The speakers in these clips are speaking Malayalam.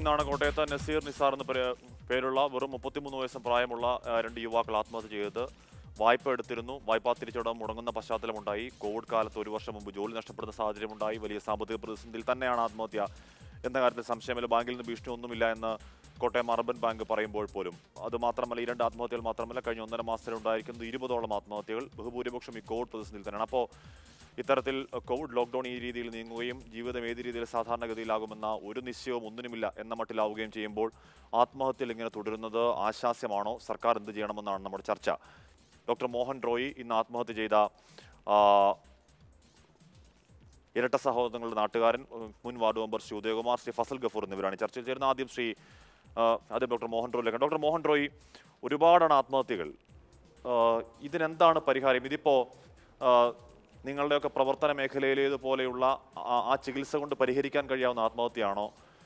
ഇന്നാണ് കോട്ടയത്ത് നസീർ നിസാർ എന്ന പേര് പേരുള്ള വെറും മുപ്പത്തിമൂന്ന് വയസ്സ് പ്രായമുള്ള ആ, രണ്ട് യുവാക്കൾ ആത്മഹത്യ ചെയ്തത് വായ്പ എടുത്തിരുന്നു വായ്പാ തിരിച്ചടവ് മുടങ്ങുന്ന പശ്ചാത്തലമുണ്ടായി കോവിഡ് കാലത്ത് ഒരു വർഷം മുമ്പ് ജോലി നഷ്ടപ്പെടുന്ന സാഹചര്യമുണ്ടായി വലിയ സാമ്പത്തിക പ്രതിസന്ധിയിൽ തന്നെയാണ് ആത്മഹത്യ എന്ന കാര്യത്തിൽ സംശയമില്ല ബാങ്കിൽ നിന്ന് ഭീഷണി ഒന്നുമില്ല എന്ന് കോട്ടയം അർബൻ ബാങ്ക് പറയുമ്പോൾ പോലും അത് മാത്രമല്ല ഈ രണ്ട് ആത്മഹത്യകൾ മാത്രമല്ല കഴിഞ്ഞ ഒന്നര മാസത്തിൽ ഉണ്ടായിരിക്കുന്നത് ഇരുപതോളം ആത്മഹത്യകൾ ബഹുഭൂരിപക്ഷം ഈ കോവിഡ് പ്രതിസന്ധിയിൽ തന്നെയാണ് അപ്പോൾ ഇത്തരത്തിൽ കോവിഡ് ലോക്ക്ഡൌൺ ഈ രീതിയിൽ നീങ്ങുകയും ജീവിതം ഏത് രീതിയിൽ സാധാരണഗതിയിലാകുമെന്ന ഒരു നിശ്ചയവും ഒന്നിനുമില്ല എന്ന മട്ടിലാവുകയും ചെയ്യുമ്പോൾ ആത്മഹത്യയിൽ ഇങ്ങനെ തുടരുന്നത് ആശാസ്യമാണോ സർക്കാർ എന്ത് ചെയ്യണമെന്നാണ് നമ്മുടെ ചർച്ച ഡോക്ടർ മോഹൻ റോയി ഇന്ന് ആത്മഹത്യ ചെയ്ത ആ, ഇരട്ട സഹോദരങ്ങളുടെ നാട്ടുകാരൻ ഉം, മുൻ വാർഡ് മെമ്പർ ശ്രീ ഉദയകുമാർ ശ്രീ ഫസൽ ഗഫൂർ എന്നിവരാണ് ഈ ചർച്ചയിൽ ചേരുന്ന ആദ്യം ശ്രീ ആ, ആദ്യം ഡോക്ടർ മോഹൻ റോയിലേക്ക് ഡോക്ടർ മോഹൻ റോയി ഒരുപാടാണ് ആത്മഹത്യകൾ ആ, ഇതിനെന്താണ് പരിഹാരം ഇതിപ്പോ ആ, നിങ്ങളുടെയൊക്കെ പ്രവർത്തന മേഖലയിലേതുപോലെയുള്ള ആ- ആ ചികിത്സ കൊണ്ട് പരിഹരിക്കാൻ കഴിയാവുന്ന ആത്മഹത്യയാണോ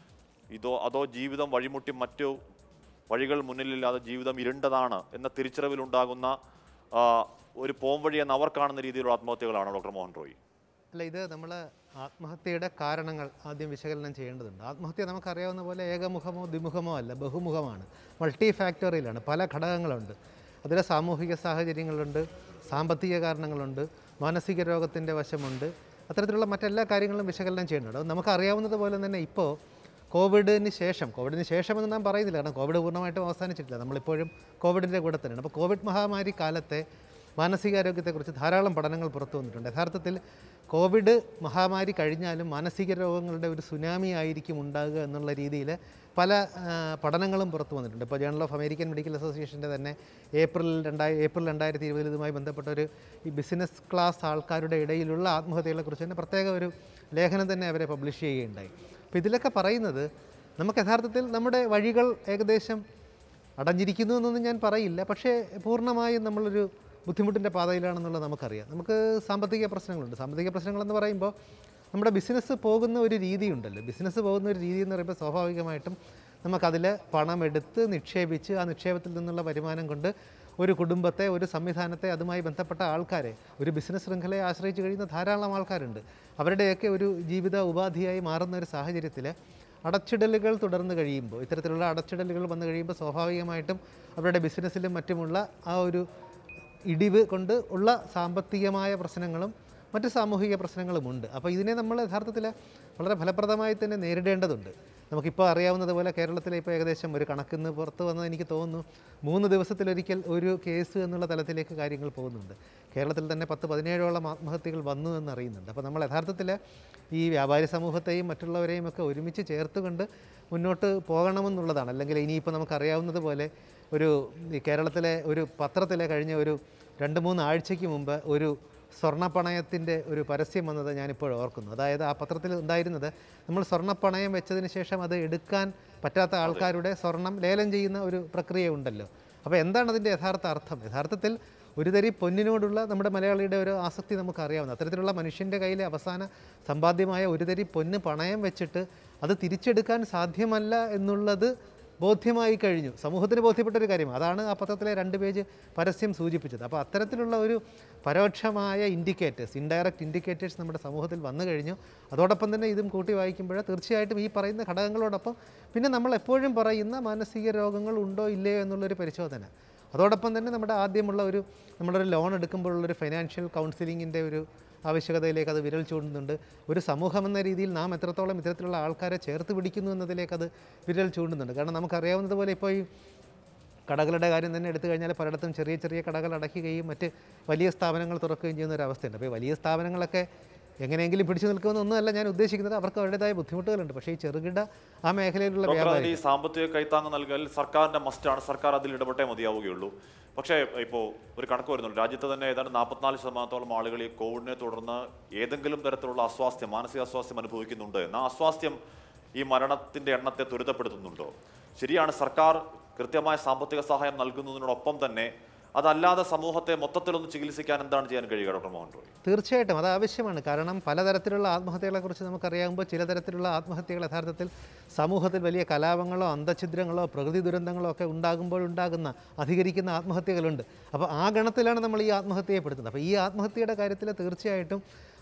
ഇതോ അതോ ജീവിതം വഴിമുട്ടി മറ്റു വഴികൾ മുന്നിലില്ലാതെ ജീവിതം ഇരുണ്ടതാണ് എന്ന തിരിച്ചറിവിലുണ്ടാകുന്ന ആ, ഒരു പോംവഴി എന്ന് അവർ കാണുന്ന രീതിയിലുള്ള ആത്മഹത്യകളാണോ ഡോക്ടർ മോഹൻ റോയി അല്ല ഇത് നമ്മൾ ആത്മഹത്യയുടെ കാരണങ്ങൾ ആദ്യം വിശകലനം ചെയ്യേണ്ടതുണ്ട് ആത്മഹത്യ നമുക്കറിയാവുന്ന പോലെ ഏകമുഖമോ ദ്വിമുഖമോ അല്ല ബഹുമുഖമാണ് മൾട്ടി ഫാക്ടറിയിലാണ് പല ഘടകങ്ങളുണ്ട് അതിലെ സാമൂഹിക സാഹചര്യങ്ങളുണ്ട് സാമ്പത്തിക കാരണങ്ങളുണ്ട് മാനസിക രോഗത്തിൻ്റെ വശമുണ്ട് അത്തരത്തിലുള്ള മറ്റെല്ലാ കാര്യങ്ങളും വിശകലനം ചെയ്യേണ്ടതുണ്ട് അത് നമുക്കറിയാവുന്നത് പോലെ തന്നെ ഇപ്പോൾ കോവിഡിന് ശേഷം കോവിഡിന് ശേഷമെന്ന് നാം പറയുന്നില്ല കാരണം കോവിഡ് പൂർണ്ണമായിട്ടും അവസാനിച്ചിട്ടില്ല നമ്മളിപ്പോഴും കോവിഡിൻ്റെ കൂടെ തന്നെയാണ് അപ്പോൾ കോവിഡ് മഹാമാരി കാലത്തെ മാനസികാരോഗ്യത്തെക്കുറിച്ച് ധാരാളം പഠനങ്ങൾ പുറത്തു വന്നിട്ടുണ്ട് യഥാർത്ഥത്തിൽ കോവിഡ് മഹാമാരി കഴിഞ്ഞാലും മാനസിക രോഗങ്ങളുടെ ഒരു സുനാമി ആയിരിക്കും ഉണ്ടാകുക എന്നുള്ള രീതിയിൽ പല ആ, പഠനങ്ങളും പുറത്തു വന്നിട്ടുണ്ട് ഇപ്പോൾ ജേണൽ ഓഫ് അമേരിക്കൻ മെഡിക്കൽ അസോസിയേഷൻ്റെ തന്നെ ഏപ്രിൽ രണ്ടായി ഏപ്രിൽ രണ്ടായിരത്തി ഇരുപതിൽ ഇതുമായി ബന്ധപ്പെട്ട ഒരു ഈ ബിസിനസ് ക്ലാസ് ആൾക്കാരുടെ ഇടയിലുള്ള ആത്മഹത്യകളെക്കുറിച്ച് തന്നെ പ്രത്യേക ഒരു ലേഖനം തന്നെ അവരെ പബ്ലിഷ് ചെയ്യുകയുണ്ടായി അപ്പോൾ ഇതിലൊക്കെ പറയുന്നത് നമുക്ക് യഥാർത്ഥത്തിൽ നമ്മുടെ വഴികൾ ഏകദേശം അടഞ്ഞിരിക്കുന്നു എന്നൊന്നും ഞാൻ പറയില്ല പക്ഷേ പൂർണ്ണമായും നമ്മളൊരു ബുദ്ധിമുട്ടിൻ്റെ പാതയിലാണെന്നുള്ളത് നമുക്കറിയാം നമുക്ക് സാമ്പത്തിക പ്രശ്നങ്ങളുണ്ട് സാമ്പത്തിക പ്രശ്നങ്ങളെന്ന് പറയുമ്പോൾ നമ്മുടെ ബിസിനസ് പോകുന്ന ഒരു രീതിയുണ്ടല്ലോ ബിസിനസ് പോകുന്ന ഒരു രീതി എന്ന് പറയുമ്പോൾ സ്വാഭാവികമായിട്ടും നമുക്കതിൽ പണമെടുത്ത് നിക്ഷേപിച്ച് ആ നിക്ഷേപത്തിൽ നിന്നുള്ള വരുമാനം കൊണ്ട് ഒരു കുടുംബത്തെ ഒരു സംവിധാനത്തെ അതുമായി ബന്ധപ്പെട്ട ആൾക്കാരെ ഒരു ബിസിനസ് ശൃംഖലയെ ആശ്രയിച്ച് കഴിയുന്ന ധാരാളം ആൾക്കാരുണ്ട് അവരുടെയൊക്കെ ഒരു ജീവിത ഉപാധിയായി മാറുന്ന ഒരു സാഹചര്യത്തിൽ അടച്ചിടലുകൾ തുടർന്ന് കഴിയുമ്പോൾ ഇത്തരത്തിലുള്ള അടച്ചിടലുകൾ വന്നു കഴിയുമ്പോൾ സ്വാഭാവികമായിട്ടും അവരുടെ ബിസിനസ്സിലും മറ്റുമുള്ള ആ ഒരു ഇടിവ് കൊണ്ട് ഉള്ള സാമ്പത്തികമായ പ്രശ്നങ്ങളും മറ്റ് സാമൂഹിക പ്രശ്നങ്ങളുമുണ്ട് അപ്പോൾ ഇതിനെ നമ്മൾ യഥാർത്ഥത്തിൽ വളരെ ഫലപ്രദമായി തന്നെ നേരിടേണ്ടതുണ്ട് നമുക്കിപ്പോൾ അറിയാവുന്നത് പോലെ കേരളത്തിലെ ഇപ്പോൾ ഏകദേശം ഒരു കണക്കിന്ന് പുറത്ത് വന്നത് എനിക്ക് തോന്നുന്നു മൂന്ന് ദിവസത്തിലൊരിക്കൽ ഒരു കേസ് എന്നുള്ള തലത്തിലേക്ക് കാര്യങ്ങൾ പോകുന്നുണ്ട് കേരളത്തിൽ തന്നെ പത്ത് പതിനേഴോളം ആത്മഹത്യകൾ വന്നു എന്നറിയുന്നുണ്ട് അപ്പോൾ നമ്മൾ യഥാർത്ഥത്തിൽ ഈ വ്യാപാരി സമൂഹത്തെയും മറ്റുള്ളവരെയും ഒക്കെ ഒരുമിച്ച് ചേർത്തുകൊണ്ട് മുന്നോട്ട് പോകണമെന്നുള്ളതാണ് അല്ലെങ്കിൽ ഇനിയിപ്പോൾ നമുക്കറിയാവുന്നത് പോലെ ഒരു ഈ കേരളത്തിലെ ഒരു പത്രത്തിലെ കഴിഞ്ഞ ഒരു രണ്ട് മൂന്ന് ആഴ്ചയ്ക്ക് മുമ്പ് ഒരു സ്വർണ്ണപ്പണയത്തിൻ്റെ ഒരു പരസ്യം വന്നത് ഞാനിപ്പോൾ ഓർക്കുന്നു അതായത് ആ പത്രത്തിൽ ഉണ്ടായിരുന്നത് നമ്മൾ സ്വർണ്ണപ്പണയം വെച്ചതിന് ശേഷം അത് എടുക്കാൻ പറ്റാത്ത ആൾക്കാരുടെ സ്വർണം ലേലം ചെയ്യുന്ന ഒരു പ്രക്രിയ ഉണ്ടല്ലോ അപ്പോൾ എന്താണ് അതിൻ്റെ യഥാർത്ഥ അർത്ഥം യഥാർത്ഥത്തിൽ ഒരു തരി പൊന്നിനോടുള്ള നമ്മുടെ മലയാളിയുടെ ഒരു ആസക്തി നമുക്കറിയാവുന്ന അത്തരത്തിലുള്ള മനുഷ്യൻ്റെ കയ്യിലെ അവസാന സമ്പാദ്യമായ ഒരു തരി പൊന്ന് പണയം വെച്ചിട്ട് അത് തിരിച്ചെടുക്കാൻ സാധ്യമല്ല എന്നുള്ളത് ബോധ്യമായി കഴിഞ്ഞു സമൂഹത്തിന് ബോധ്യപ്പെട്ട ഒരു കാര്യം അതാണ് ആ പത്രത്തിലെ രണ്ട് പേജ് പരസ്യം സൂചിപ്പിച്ചത് അപ്പോൾ അത്തരത്തിലുള്ള ഒരു പരോക്ഷമായ ഇൻഡിക്കേറ്റേഴ്സ് ഇൻഡയറക്റ്റ് ഇൻഡിക്കേറ്റേഴ്സ് നമ്മുടെ സമൂഹത്തിൽ വന്നു കഴിഞ്ഞു അതോടൊപ്പം തന്നെ ഇതും കൂട്ടി വായിക്കുമ്പോൾ തീർച്ചയായിട്ടും ഈ പറയുന്ന ഘടകങ്ങളോടൊപ്പം പിന്നെ നമ്മൾ എപ്പോഴും പറയുന്ന മാനസിക രോഗങ്ങൾ ഉണ്ടോ ഇല്ലയോ എന്നുള്ളൊരു പരിശോധന അതോടൊപ്പം തന്നെ നമ്മുടെ ആദ്യമുള്ള ഒരു നമ്മളൊരു ലോൺ എടുക്കുമ്പോഴുള്ളൊരു ഫൈനാൻഷ്യൽ കൗൺസിലിങ്ങിൻ്റെ ഒരു ആവശ്യകതയിലേക്ക് അത് വിരൽ ചൂണ്ടുന്നുണ്ട് ഒരു സമൂഹം എന്ന രീതിയിൽ നാം എത്രത്തോളം ഇത്തരത്തിലുള്ള ആൾക്കാരെ ചേർത്ത് പിടിക്കുന്നു എന്നതിലേക്ക് അത് വിരൽ ചൂണ്ടുന്നുണ്ട് കാരണം നമുക്കറിയാവുന്നത് പോലെ ഇപ്പോൾ ഈ കടകളുടെ കാര്യം തന്നെ എടുത്തു കഴിഞ്ഞാൽ പലയിടത്തും ചെറിയ ചെറിയ കടകൾ അടയ്ക്കുകയും മറ്റ് വലിയ സ്ഥാപനങ്ങൾ തുറക്കുകയും ചെയ്യുന്ന ഒരു അവസ്ഥയുണ്ട് അപ്പോൾ ഈ വലിയ സ്ഥാപനങ്ങളൊക്കെ എങ്ങനെയെങ്കിലും പിടിച്ചു നിൽക്കുമെന്നൊന്നുമല്ല ഞാൻ ഉദ്ദേശിക്കുന്നത് അവർക്ക് അവരുടേതായ ബുദ്ധിമുട്ടുകളുണ്ട് പക്ഷേ ഈ ചെറുകിട ആ മേഖലയിലുള്ള ഡോക്ടർ വ്യാപാരി അതിൽ ഈ സാമ്പത്തിക കൈത്താങ്ങ് നൽകൽ സർക്കാരിന്റെ മസ്റ്റാണ് സർക്കാർ അതിൽ ഇടപെട്ടേ മതിയാവുകയുള്ളൂ പക്ഷേ ഇപ്പോൾ ഒരു കണക്ക് വരുന്നുണ്ട് രാജ്യത്ത് തന്നെ ഏതാണ്ട് നാൽപ്പത്തിനാല് ശതമാനത്തോളം ആളുകൾ ഈ കോവിഡിനെ തുടർന്ന് ഏതെങ്കിലും തരത്തിലുള്ള അസ്വാസ്ഥ്യം മാനസിക അസ്വാസ്ഥ്യം അനുഭവിക്കുന്നുണ്ട് എന്നാൽ ആ അസ്വാസ്ഥ്യം ഈ മരണത്തിന്റെ എണ്ണത്തെ ത്വരിതപ്പെടുത്തുന്നുണ്ടോ ശരിയാണ് സർക്കാർ കൃത്യമായ സാമ്പത്തിക സഹായം നൽകുന്നതിനോടൊപ്പം തന്നെ അതല്ലാതെ സമൂഹത്തെ മൊത്തത്തിലൊന്ന് ചികിത്സിക്കാൻ എന്താണ് ചെയ്യാൻ കഴിയുക ഡോക്ടർ മോഹൻ റോയ് തീർച്ചയായിട്ടും അത് ആവശ്യമാണ് കാരണം പലതരത്തിലുള്ള ആത്മഹത്യകളെക്കുറിച്ച് നമുക്കറിയാകുമ്പോൾ ചില തരത്തിലുള്ള ആത്മഹത്യകൾ യഥാർത്ഥത്തിൽ സമൂഹത്തിൽ വലിയ കലാപങ്ങളോ അന്തഛിദ്രങ്ങളോ പ്രകൃതി ദുരന്തങ്ങളോ ഒക്കെ ഉണ്ടാകുമ്പോഴുണ്ടാകുന്ന അധികരിക്കുന്ന ആത്മഹത്യകളുണ്ട് അപ്പോൾ ആ ഗണത്തിലാണ് നമ്മൾ ഈ ആത്മഹത്യയെ പെടുത്തുന്നത് അപ്പോൾ ഈ ആത്മഹത്യയുടെ കാര്യത്തിൽ തീർച്ചയായിട്ടും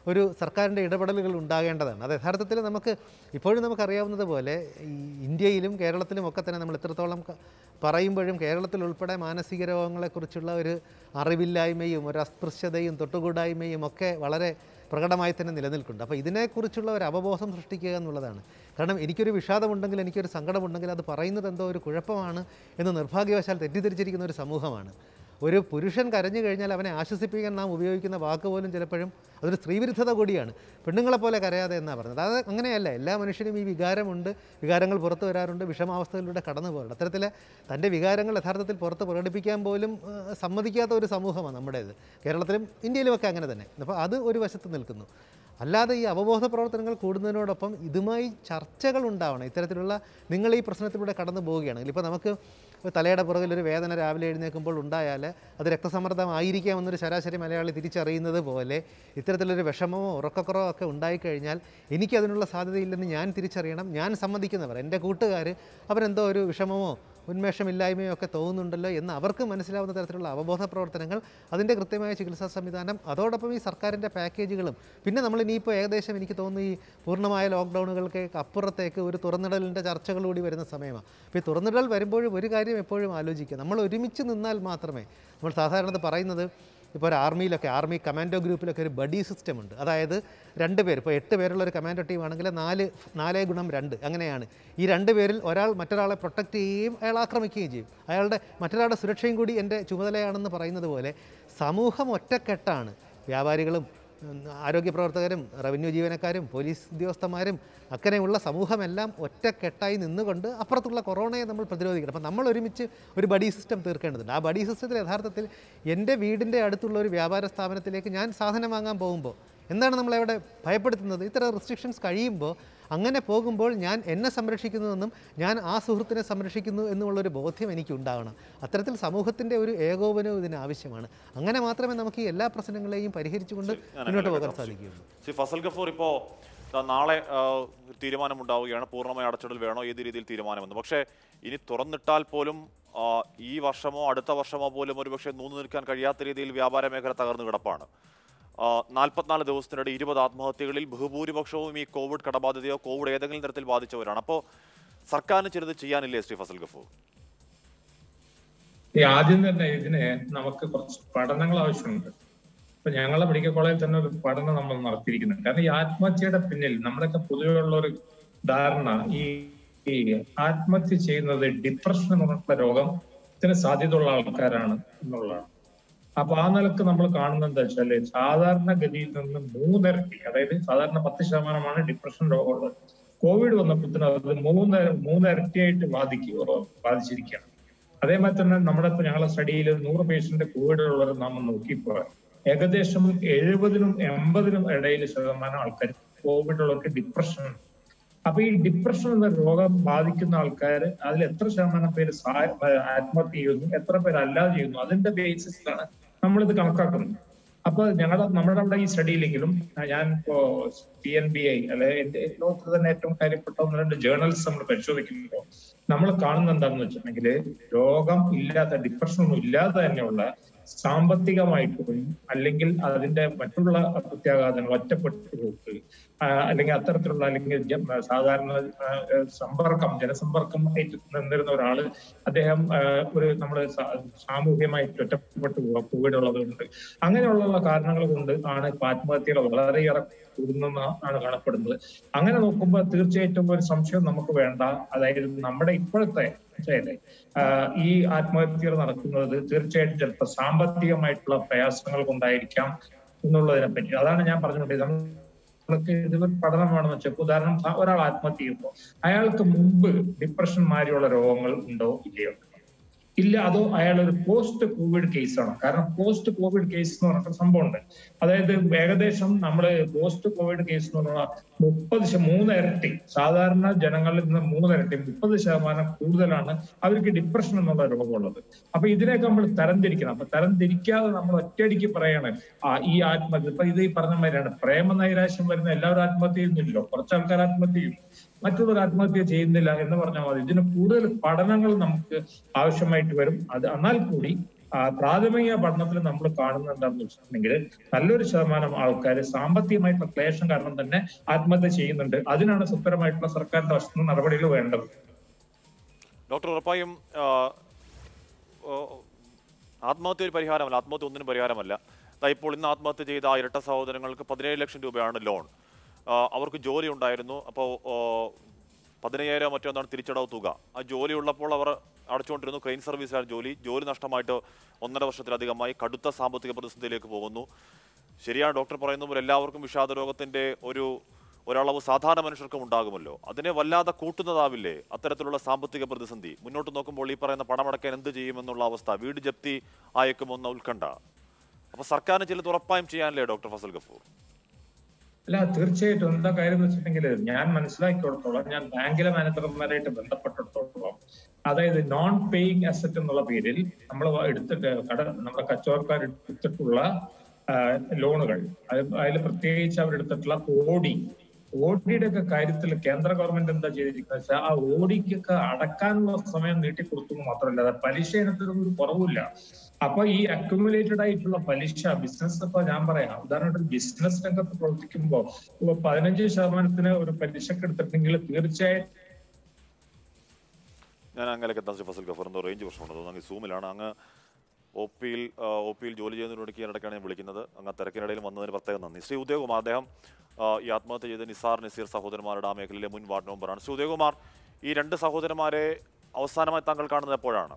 ഒരു സർക്കാരിൻ്റെ ഇടപെടലുകൾ ഉണ്ടാകേണ്ടതാണ് അത് യഥാർത്ഥത്തിൽ നമുക്ക് ഇപ്പോഴും നമുക്കറിയാവുന്നത് പോലെ ഈ ഇന്ത്യയിലും കേരളത്തിലും ഒക്കെ തന്നെ നമ്മൾ എത്രത്തോളം ക- പറയുമ്പോഴും കേരളത്തിൽ ഉൾപ്പെടെ മാനസിക രോഗങ്ങളെക്കുറിച്ചുള്ള ഒരു അറിവില്ലായ്മയും ഒരു അസ്പൃശ്യതയും തൊട്ടുകൂടായ്മയും ഒക്കെ വളരെ പ്രകടമായി തന്നെ നിലനിൽക്കുന്നുണ്ട് അപ്പോൾ ഇതിനെക്കുറിച്ചുള്ള ഒരു അവബോധം സൃഷ്ടിക്കുക എന്നുള്ളതാണ് കാരണം എനിക്കൊരു വിഷാദമുണ്ടെങ്കിൽ എനിക്കൊരു സങ്കടമുണ്ടെങ്കിൽ അത് പറയുന്നത് എന്തോ ഒരു കുഴപ്പമാണ് എന്ന് നിർഭാഗ്യവശാൽ തെറ്റിദ്ധരിച്ചിരിക്കുന്ന ഒരു സമൂഹമാണ് ഒരു പുരുഷൻ കരഞ്ഞു കഴിഞ്ഞാൽ അവനെ ആശ്വസിപ്പിക്കാൻ നാം ഉപയോഗിക്കുന്ന വാക്ക് പോലും ചിലപ്പോഴും അതൊരു സ്ത്രീവിരുദ്ധത കൂടിയാണ് പെണ്ണുങ്ങളെ പോലെ കരയാതെ എന്നാണ് പറഞ്ഞത് അത് അങ്ങനെയല്ല എല്ലാ മനുഷ്യനും ഈ വികാരമുണ്ട് വികാരങ്ങൾ പുറത്തു വരാറുണ്ട് വിഷമാവസ്ഥകളിലൂടെ കടന്നു പോകാറുണ്ട് അത്തരത്തിൽ തൻ്റെ വികാരങ്ങൾ യഥാർത്ഥത്തിൽ പുറത്ത് പ്രകടിപ്പിക്കാൻ പോലും ആ, സമ്മതിക്കാത്ത ഒരു സമൂഹമാണ് നമ്മുടേത് കേരളത്തിലും ഇന്ത്യയിലുമൊക്കെ അങ്ങനെ തന്നെ അപ്പോൾ അത് ഒരു വശത്ത് നിൽക്കുന്നു അല്ലാതെ ഈ അവബോധ പ്രവർത്തനങ്ങൾ കൂടുന്നതിനോടൊപ്പം ഇതുമായി ചർച്ചകൾ ഉണ്ടാവണം ഇത്തരത്തിലുള്ള നിങ്ങൾ ഈ പ്രശ്നത്തിലൂടെ കടന്നു പോവുകയാണെങ്കിൽ ഇപ്പോൾ നമുക്ക് തലയുടെ പുറകിൽ ഒരു വേദന രാവിലെ എഴുന്നേൽക്കുമ്പോൾ ഉണ്ടായാൽ അത് രക്തസമ്മർദ്ദമായിരിക്കാമെന്നൊരു ശരാശരി മലയാളി തിരിച്ചറിയുന്നത് പോലെ ഇത്തരത്തിലൊരു വിഷമമോ ഉറക്കക്കുറവോ ഒക്കെ ഉണ്ടായിക്കഴിഞ്ഞാൽ എനിക്കതിനുള്ള സാധ്യതയില്ലെന്ന് ഞാൻ തിരിച്ചറിയണം ഞാൻ സമ്മതിക്കുന്നവർ എൻ്റെ കൂട്ടുകാർ അവരെന്തോ ഒരു വിഷമമോ ഉന്മേഷമില്ലായ്മയോ ഒക്കെ തോന്നുന്നുണ്ടല്ലോ എന്ന് അവർക്ക് മനസ്സിലാവുന്ന തരത്തിലുള്ള അവബോധ പ്രവർത്തനങ്ങൾ അതിൻ്റെ കൃത്യമായ ചികിത്സാ സംവിധാനം അതോടൊപ്പം ഈ സർക്കാരിൻ്റെ പാക്കേജുകളും പിന്നെ നമ്മൾ ഇനിയിപ്പോൾ ഏകദേശം എനിക്ക് തോന്നുന്നു ഈ പൂർണ്ണമായ ലോക്ക്ഡൗണുകൾക്ക് അപ്പുറത്തേക്ക് ഒരു തുറന്നിടലിൻ്റെ ചർച്ചകൾ കൂടി വരുന്ന സമയമാണ് അപ്പോൾ ഈ തുറന്നിടൽ വരുമ്പോഴും ഒരു കാര്യം എപ്പോഴും ആലോചിക്കുക നമ്മൾ ഒരുമിച്ച് നിന്നാൽ മാത്രമേ നമ്മൾ സാധാരണ ഇത് പറയുന്നത് ഇപ്പോൾ ഒരു ആർമിയിലൊക്കെ ആർമി കമാൻഡോ ഗ്രൂപ്പിലൊക്കെ ഒരു ബഡി സിസ്റ്റം ഉണ്ട് അതായത് രണ്ട് പേര് ഇപ്പോൾ എട്ട് പേരുള്ള ഒരു കമാൻഡോ ടീം ആണെങ്കിൽ നാല് നാല് ഗുണം രണ്ട് അങ്ങനെയാണ് ഈ രണ്ട് പേരിൽ ഒരാൾ മറ്റൊരാളെ പ്രൊട്ടക്റ്റ് ചെയ്യുകയും അയാൾ ആക്രമിക്കുകയും ചെയ്യും അയാളുടെ മറ്റൊരാളുടെ സുരക്ഷയും കൂടി എൻ്റെ ചുമതലയാണെന്ന് പറയുന്നത് പോലെ സമൂഹം ഒറ്റക്കെട്ടാണ് വ്യാപാരികളും ഉം, ആരോഗ്യ പ്രവർത്തകരും റവന്യൂ ജീവനക്കാരും പോലീസ് ഉദ്യോഗസ്ഥന്മാരും അങ്ങനെയുള്ള സമൂഹമെല്ലാം ഒറ്റക്കെട്ടായി നിന്നുകൊണ്ട് അപ്പുറത്തുള്ള കൊറോണയെ നമ്മൾ പ്രതിരോധിക്കണം അപ്പം നമ്മൾ ഒരുമിച്ച് ഒരു ബഡി സിസ്റ്റം തീർക്കേണ്ടതുണ്ട് ആ ബഡി സിസ്റ്റത്തിൽ യഥാർത്ഥത്തിൽ എൻ്റെ വീടിൻ്റെ അടുത്തുള്ള ഒരു വ്യാപാര സ്ഥാപനത്തിലേക്ക് ഞാൻ സാധനം വാങ്ങാൻ പോകുമ്പോൾ എന്താണ് നമ്മളവിടെ ഭയപ്പെടുത്തുന്നത് ഇത്തരം റെസ്ട്രിക്ഷൻസ് കഴിയുമ്പോൾ അങ്ങനെ പോകുമ്പോൾ ഞാൻ എന്നെ സംരക്ഷിക്കുന്നുവെന്നും ഞാൻ ആ സുഹൃത്തിനെ സംരക്ഷിക്കുന്നു എന്നുള്ളൊരു ബോധ്യം എനിക്ക് ഉണ്ടാവണം അത്തരത്തിൽ സമൂഹത്തിൻ്റെ ഒരു ഏകോപനവും ഇതിന് ആവശ്യമാണ് അങ്ങനെ മാത്രമേ നമുക്ക് ഈ എല്ലാ പ്രശ്നങ്ങളെയും പരിഹരിച്ചുകൊണ്ട് ഞാൻ മുന്നോട്ട് അങ്ങനെ പോകാൻ കേട്ടോ. സാധിക്കുകയുള്ളൂ ശ്രീ ഫസൽ ഗഫൂർ ഇപ്പോൾ നാളെ ആ, ഒരു തീരുമാനമുണ്ടാവുകയാണ് പൂർണ്ണമായ അടച്ചിടൽ വേണോ ഏത് രീതിയിൽ തീരുമാനമെന്ന് പക്ഷേ ഇനി തുറന്നിട്ടാൽ പോലും ആ, ഈ വർഷമോ അടുത്ത വർഷമോ പോലും ഒരുപക്ഷെ നൂന്നു നിൽക്കാൻ കഴിയാത്ത രീതിയിൽ വ്യാപാര മേഖല തകർന്നു കിടപ്പാണ് ആ, നാൽപ്പത്തിനാല് ദിവസത്തിനിടെ ഇരുപത് ആത്മഹത്യകളിൽ ബഹുഭൂരിപക്ഷവും ഈ കോവിഡ് കടബാധിതയോ കോവിഡ് ഏതെങ്കിലും തരത്തിൽ ബാധിച്ചവരാണ് അപ്പോൾ സർക്കാരിന് ചിലത് ചെയ്യാനില്ലേ ശ്രീ ഫസൽ ഗഫൂർ ഈ ആദ്യം തന്നെ ഇതിന് നമുക്ക് കുറച്ച് പഠനങ്ങൾ ആവശ്യമുണ്ട് ഇപ്പൊ ഞങ്ങളെ മെഡിക്കൽ കോളേജിൽ തന്നെ ഒരു പഠനം നമ്മൾ നടത്തിയിരിക്കുന്നുണ്ട് കാരണം ഈ ആത്മഹത്യയുടെ പിന്നിൽ നമ്മളൊക്കെ പൊതുവെയുള്ള ഒരു ധാരണ ഈ ഈ ആത്മഹത്യ ചെയ്യുന്നത് ഡിപ്രഷൻ എന്ന് പറഞ്ഞിട്ടുള്ള രോഗത്തിന് സാധ്യതയുള്ള ആൾക്കാരാണ് എന്നുള്ളതാണ് അപ്പൊ ആ നിലക്ക് നമ്മൾ കാണുന്നത് എന്താ വെച്ചാല് സാധാരണഗതിയിൽ നിന്ന് മൂന്നിരട്ടി അതായത് സാധാരണ പത്ത് ശതമാനമാണ് ഡിപ്രഷൻ രോഗമുള്ളത് കോവിഡ് വന്നപ്പോഴത്തേനും അത് മൂന്ന് മൂന്നിരട്ടിയായിട്ട് ബാധിക്കുക ബാധിച്ചിരിക്കുകയാണ് അതേമാതിരി തന്നെ നമ്മുടെ ഇപ്പൊ ഞങ്ങളെ സ്റ്റഡിയിൽ നൂറ് പേഷ്യന്റ് കോവിഡ് ഉള്ളവർ നാം നോക്കിയപ്പോൾ ഏകദേശം എഴുപതിനും എൺപതിനും ഇടയിൽ ശതമാനം ആൾക്കാർ കോവിഡ് ഉള്ളവർക്ക് ഡിപ്രഷൻ ഉണ്ട് അപ്പൊ ഈ ഡിപ്രഷൻ എന്ന രോഗം ബാധിക്കുന്ന ആൾക്കാർ അതിൽ എത്ര ശതമാനം പേര് സാ- ആത്മഹത്യ ചെയ്യുന്നു എത്ര പേര് അല്ലാതെ ചെയ്യുന്നു അതിന്റെ ബേസിസിലാണ് നമ്മളിത് കണക്കാക്കുന്നത് അപ്പൊ ഞങ്ങളുടെ നമ്മുടെ അവിടെ ഈ സ്റ്റഡിയിലെങ്കിലും ഞാൻ ഇപ്പോ പി എൻ ബി ഐ അല്ലെ എന്റെ ലോകത്തിൽ തന്നെ ഏറ്റവും കാര്യപ്പെട്ട ഒന്ന് രണ്ട് ജേർണൽസ് നമ്മൾ പരിശോധിക്കുമ്പോൾ നമ്മൾ കാണുന്ന എന്താണെന്ന് വെച്ചിട്ടുണ്ടെങ്കിൽ രോഗം ഇല്ലാത്ത ഡിപ്രഷൻ ഒന്നും ഇല്ലാതെ തന്നെയുള്ള സാമ്പത്തികമായിട്ടും അല്ലെങ്കിൽ അതിന്റെ മറ്റുള്ള പ്രത്യാഘാതങ്ങൾ ഒറ്റപ്പെട്ടു പോക്ക് ആ, അല്ലെങ്കിൽ അത്തരത്തിലുള്ള അല്ലെങ്കിൽ ജ- സാധാരണ ആ, സമ്പർക്കം ജനസമ്പർക്കം ആയിട്ട് നിന്നിരുന്ന ഒരാള് അദ്ദേഹം ആ, ഒരു നമ്മൾ സാമൂഹ്യമായിട്ട് ഒറ്റപ്പെട്ടു പോവുക കോവിഡ് ഉള്ളതുകൊണ്ട് അങ്ങനെയുള്ള കാരണങ്ങൾ കൊണ്ട് ആണ് ഇപ്പൊ ആത്മഹത്യകൾ വളരെയേറെ കൂടുന്നതാണ് കാണപ്പെടുന്നത് അങ്ങനെ നോക്കുമ്പോൾ തീർച്ചയായിട്ടും ഒരു സംശയം നമുക്ക് വേണ്ട അതായത് നമ്മുടെ ഇപ്പോഴത്തെ മനസ്സിലായില്ലേ? ആഹ് ഈ ആത്മഹത്യകൾ നടക്കുന്നത് തീർച്ചയായിട്ടും ചിലപ്പോൾ സാമ്പത്തികമായിട്ടുള്ള പ്രയാസങ്ങൾ കൊണ്ടായിരിക്കാം എന്നുള്ളതിനെ പറ്റി അതാണ് ഞാൻ പറഞ്ഞുകൊണ്ടിരുന്നത് നമ്മൾക്ക് ഇത് ഒരു പഠനമാണെന്ന് വെച്ചാൽ ഇപ്പൊ ഉദാഹരണം സ- ഒരാൾ ആത്മഹത്യ ചെയ്യുമ്പോൾ അയാൾക്ക് മുമ്പ് ഡിപ്രഷൻ മാതിരിയുള്ള രോഗങ്ങൾ ഉണ്ടോ ഇല്ലയോ ഇല്ല അതോ അയാൾ ഒരു പോസ്റ്റ് കോവിഡ് കേസാണ് കാരണം പോസ്റ്റ് കോവിഡ് കേസ് എന്ന് പറഞ്ഞിട്ട് സംഭവമുണ്ട് അതായത് ഏകദേശം നമ്മള് പോസ്റ്റ് കോവിഡ് കേസ് എന്ന് പറഞ്ഞാൽ മുപ്പത് ശ- മൂന്ന് ഇരട്ടി സാധാരണ ജനങ്ങളിൽ നിന്ന് മൂന്ന് ഇരട്ടി മുപ്പത് ശതമാനം കൂടുതലാണ് അവർക്ക് ഡിപ്രഷൻ എന്നുള്ള രോഗമുള്ളത് അപ്പൊ ഇതിനെയൊക്കെ നമ്മൾ തരംതിരിക്കണം അപ്പൊ തരംതിരിക്കാതെ നമ്മൾ ഒറ്റയടിക്ക് പറയാണ് ആ ഈ ആത്മഹത്യ ഇപ്പൊ ഇത് ഈ പറഞ്ഞ മാതിരിയാണ് പ്രേമ നൈരാശ്യം വരുന്ന എല്ലാവരും ആത്മഹത്യ ചെയ്യുന്നില്ലല്ലോ കുറച്ച് ആൾക്കാർ ആത്മഹത്യ ചെയ്യും മറ്റുള്ളവർ ആത്മഹത്യ ചെയ്യുന്നില്ല എന്ന് പറഞ്ഞാൽ മതി ഇതിന് കൂടുതൽ പഠനങ്ങൾ നമുക്ക് ആവശ്യമായിട്ട് വരും അത് എന്നാൽ കൂടി ആ, പ്രാഥമിക പഠനത്തിൽ നമ്മൾ കാണുന്നത് എന്താണെന്ന് വെച്ചിട്ടുണ്ടെങ്കിൽ നല്ലൊരു ശതമാനം ആൾക്കാർ സാമ്പത്തികമായിട്ടുള്ള ക്ലേശം കാരണം തന്നെ ആത്മഹത്യ ചെയ്യുന്നുണ്ട് അതിനാണ് സുത്തരമായിട്ടുള്ള സർക്കാരിന്റെ വശത്തുനിന്ന് നടപടികൾ വേണ്ടത് ഡോക്ടർ ഉറപ്പായും ആ, ഓ, ആത്മഹത്യ ഒരു പരിഹാരമല്ല ആത്മഹത്യ ഒന്നിനും പരിഹാരമല്ല ദാ ഇപ്പോൾ ഇന്ന് ആത്മഹത്യ ചെയ്ത ആ ഇരട്ട സഹോദരങ്ങൾക്ക് പതിനേഴ് ലക്ഷം രൂപയാണ് ലോൺ ആ, അവർക്ക് ജോലി ഉണ്ടായിരുന്നു അപ്പോൾ പതിനയ്യായിരം മറ്റോ എന്താണ് തിരിച്ചടവ് തുക ആ ജോലി ഉള്ളപ്പോൾ അവർ അടച്ചുകൊണ്ടിരുന്നു ക്രെയിൻ സർവീസുകാർ ജോലി ജോലി നഷ്ടമായിട്ട് ഒന്നര വർഷത്തിലധികമായി കടുത്ത സാമ്പത്തിക പ്രതിസന്ധിയിലേക്ക് പോകുന്നു ശരിയാണ് ഡോക്ടർ പറയുന്ന പോലെ എല്ലാവർക്കും വിഷാദ രോഗത്തിന്റെ ഒരു ഒരളവ് സാധാരണ മനുഷ്യർക്കും ഉണ്ടാകുമല്ലോ അതിനെ വല്ലാതെ കൂട്ടുന്നതാവില്ലേ അത്തരത്തിലുള്ള സാമ്പത്തിക പ്രതിസന്ധി മുന്നോട്ട് നോക്കുമ്പോൾ ഈ പറയുന്ന പണമടക്കാൻ എന്ത് ചെയ്യുമെന്നുള്ള അവസ്ഥ വീട് ജപ്തി ആയേക്കുമെന്ന ഉത്കണ്ഠ അപ്പൊ സർക്കാരിന് ചിലത് ഉറപ്പായും ചെയ്യാനല്ലേ ഡോക്ടർ ഫസൽ ഗഫൂർ അല്ല തീർച്ചയായിട്ടും എന്താ കാര്യം എന്ന് വെച്ചിട്ടുണ്ടെങ്കിൽ ഞാൻ മനസ്സിലാക്കിയിടത്തോളം ഞാൻ ബാങ്കിലെ മാനേജർമാരായിട്ട് ബന്ധപ്പെട്ടിടത്തോളം അതായത് നോൺ പേയിങ് അസറ്റ് എന്നുള്ള പേരിൽ നമ്മൾ എടുത്തിട്ട് കട നമ്മുടെ കച്ചവടക്കാർ എടുത്തിട്ടുള്ള ആ, ലോണുകൾ അതിൽ പ്രത്യേകിച്ച് അവരെടുത്തിട്ടുള്ള ഓടി ഓടിയുടെ ഒക്കെ കാര്യത്തിൽ കേന്ദ്ര ഗവൺമെന്റ് എന്താ ചെയ്തിരിക്കുന്നത് വെച്ചാൽ ആ ഓടിക്കൊക്കെ അടക്കാനുള്ള സമയം നീട്ടിക്കൊടുത്തു എന്ന് മാത്രമല്ല അത് പലിശ ഇനത്തിലൊന്നും ഒരു കുറവില്ല അപ്പൊ ഈ അക്യുമുലേറ്റഡ് ആയിട്ടുള്ള പലിശ ബിസിനസ് ഇപ്പൊ ഞാൻ പറയാം ഉദാഹരണമായിട്ട് ബിസിനസ് രംഗത്ത് പ്രവർത്തിക്കുമ്പോ ഇപ്പൊ പതിനഞ്ച് ശതമാനത്തിന് ഒരു പലിശക്ക് എടുത്തിട്ടുണ്ടെങ്കിൽ തീർച്ചയായും ഞാൻ അങ്ങനെയൊക്കെ എത്താൻ ശ്രീ ഫസൽ ഗഫൂർ എന്തോ റേഞ്ച് പ്രശ്നമുണ്ട് തോന്നുന്നു അങ്ങ് സൂമിലാണ് അങ്ങ് ഒ പിയിൽ ഒ പിയിൽ ജോലി ചെയ്യുന്നതിനോട് ഇടയ്ക്കാണ് ഞാൻ വിളിക്കുന്നത് അങ്ങ് ആ തിരക്കിനിടയിൽ വന്നതിന് പ്രത്യേകം നന്ദി ശ്രീ ഉദയകുമാർ അദ്ദേഹം ആ, ഈ ആത്മഹത്യ ചെയ്ത നിസാർ നസീർ സഹോദരന്മാരുടെ ആ മേഖലയിലെ മുൻ വാർഡ് മെമ്പറാണ് ശ്രീ ഉദയകുമാർ ഈ രണ്ട് സഹോദരന്മാരെ അവസാനമായി താങ്കൾ കാണുന്നത് എപ്പോഴാണ്